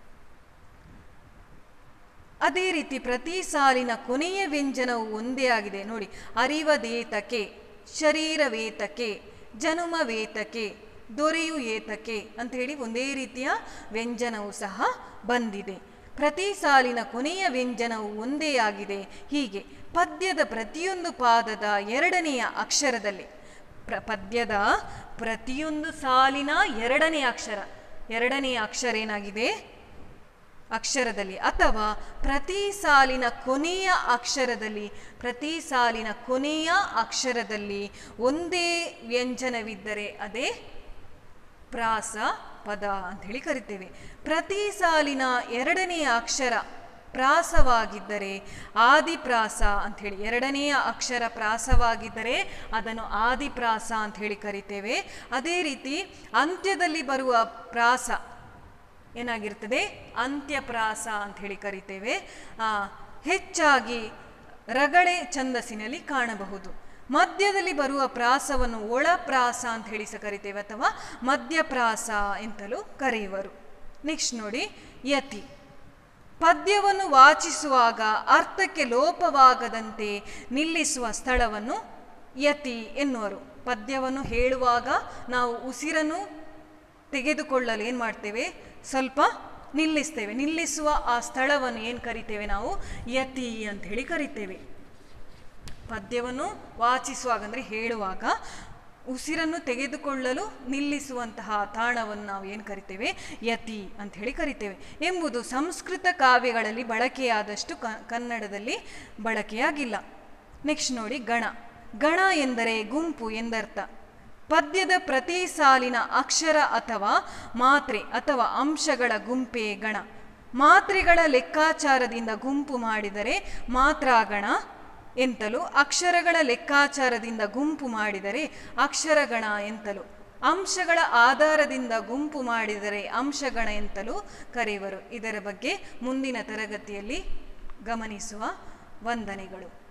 ಅದೇ ರೀತಿ ಪ್ರತಿ ಸಾಲಿನ ಕೊನೆಯ ವ್ಯಂಜನವು ಒಂದೇ ಆಗಿದೆ ನೋಡಿ ಅರಿವದೇತಕೆ ಶರೀರವೇತಕೆ ಜನುಮವೇತಕೆ ದೊರೆಯು ಏತಕೆ ಅಂತ ಹೇಳಿ ಒಂದೇ ರೀತಿಯ ವ್ಯಂಜನವು ಸಹ ಬಂದಿದೆ ಪ್ರತಿ ಸಾಲಿನ ಕೊನೆಯ ವ್ಯಂಜನವು ಒಂದೇ ಆಗಿದೆ ಹೀಗೆ ಪದ್ಯದ ಪ್ರತಿಯೊಂದು ಪಾದದ ಎರಡನೆಯ ಅಕ್ಷರದಲ್ಲಿ ಪ್ರ ಪದ್ಯದ ಪ್ರತಿಯೊಂದು ಸಾಲಿನ ಎರಡನೆಯ ಅಕ್ಷರ ಎರಡನೆಯ ಅಕ್ಷರ ಏನಾಗಿದೆ ಅಕ್ಷರದಲ್ಲಿ ಅಥವಾ ಪ್ರತಿ ಸಾಲಿನ ಕೊನೆಯ ಅಕ್ಷರದಲ್ಲಿ ಪ್ರತಿ ಸಾಲಿನ ಕೊನೆಯ ಅಕ್ಷರದಲ್ಲಿ ಒಂದೇ ವ್ಯಂಜನವಿದ್ದರೆ ಅದೇ ಪ್ರಾಸ ಪದ ಅಂತ ಹೇಳಿ ಕರಿತೇವೆ ಪ್ರತಿ ಸಾಲಿನ ಎರಡನೆಯ ಅಕ್ಷರ ಪ್ರಾಸವಾಗಿದ್ದರೆ ಆದಿಪ್ರಾಸ ಅಂಥೇಳಿ ಎರಡನೆಯ ಅಕ್ಷರ ಪ್ರಾಸವಾಗಿದ್ದರೆ ಅದನ್ನು ಆದಿಪ್ರಾಸ ಅಂತ ಹೇಳಿ ಕರಿತೇವೆ ಅದೇ ರೀತಿ ಅಂತ್ಯದಲ್ಲಿ ಬರುವ ಪ್ರಾಸ ಏನಾಗಿರ್ತದೆ ಅಂತ್ಯಪ್ರಾಸ ಅಂತ ಹೇಳಿ ಕರಿತೇವೆ ಆ, ಹೆಚ್ಚಾಗಿ ರಗಳೆ ಛಂದಸ್ಸಿನಲ್ಲಿ ಕಾಣಬಹುದು ಮಧ್ಯದಲ್ಲಿ ಬರುವ ಪ್ರಾಸವನ್ನು ಒಳಪ್ರಾಸ ಅಂತ ಹೇಳಿ ಸಹ ಕರಿತೇವೆ ಅಥವಾ ಮಧ್ಯಪ್ರಾಸ ಎಂತಲೂ ಕರೆಯುವರು ನೆಕ್ಸ್ಟ್ ನೋಡಿ ಯತಿ ಪದ್ಯವನ್ನು ವಾಚಿಸುವಾಗ ಅರ್ಥಕ್ಕೆ ಲೋಪವಾಗದಂತೆ ನಿಲ್ಲಿಸುವ ಸ್ಥಳವನ್ನು ಯತಿ ಎನ್ನುವರು ಪದ್ಯವನ್ನು ಹೇಳುವಾಗ ನಾವು ಉಸಿರನ್ನು ತೆಗೆದುಕೊಳ್ಳಲು ಏನು ಮಾಡ್ತೇವೆ ಸ್ವಲ್ಪ ನಿಲ್ಲಿಸ್ತೇವೆ ನಿಲ್ಲಿಸುವ ಆ ಸ್ಥಳವನ್ನು ಏನು ಕರಿತೇವೆ ನಾವು ಯತಿ ಅಂತ ಹೇಳಿ ಕರಿತೇವೆ ಪದ್ಯವನ್ನು ವಾಚಿಸುವಾಗ ಅಂದರೆ ಹೇಳುವಾಗ ಉಸಿರನ್ನು ತೆಗೆದುಕೊಳ್ಳಲು ನಿಲ್ಲಿಸುವಂತಹ ತಾಣವನ್ನು ನಾವು ಏನು ಕರಿತೇವೆ ಯತಿ ಅಂತ ಹೇಳಿ ಕರಿತೇವೆ ಎಂಬುದು ಸಂಸ್ಕೃತ ಕಾವ್ಯಗಳಲ್ಲಿ ಬಳಕೆಯಾದಷ್ಟು ಕ ಕನ್ನಡದಲ್ಲಿ ಬಳಕೆಯಾಗಿಲ್ಲ ನೆಕ್ಸ್ಟ್ ನೋಡಿ ಗಣ ಗಣ ಎಂದರೆ ಗುಂಪು ಎಂದರ್ಥ ಪದ್ಯದ ಪ್ರತಿ ಸಾಲಿನ ಅಕ್ಷರ ಅಥವಾ ಮಾತ್ರೆ ಅಥವಾ ಅಂಶಗಳ ಗುಂಪೇ ಗಣ ಮಾತ್ರೆಗಳ ಲೆಕ್ಕಾಚಾರದಿಂದ ಗುಂಪು ಮಾಡಿದರೆ ಮಾತ್ರಾಗಣ ಎಂತಲೂ ಅಕ್ಷರಗಳ ಲೆಕ್ಕಾಚಾರದಿಂದ ಗುಂಪು ಮಾಡಿದರೆ ಅಕ್ಷರಗಣ ಎಂತಲೂ ಅಂಶಗಳ ಆಧಾರದಿಂದ ಗುಂಪು ಮಾಡಿದರೆ ಅಂಶಗಣ ಎಂತಲೂ ಕರೆಯುವರು ಇದರ ಬಗ್ಗೆ ಮುಂದಿನ ತರಗತಿಯಲ್ಲಿ ಗಮನಿಸುವ ವಂದನೆಗಳು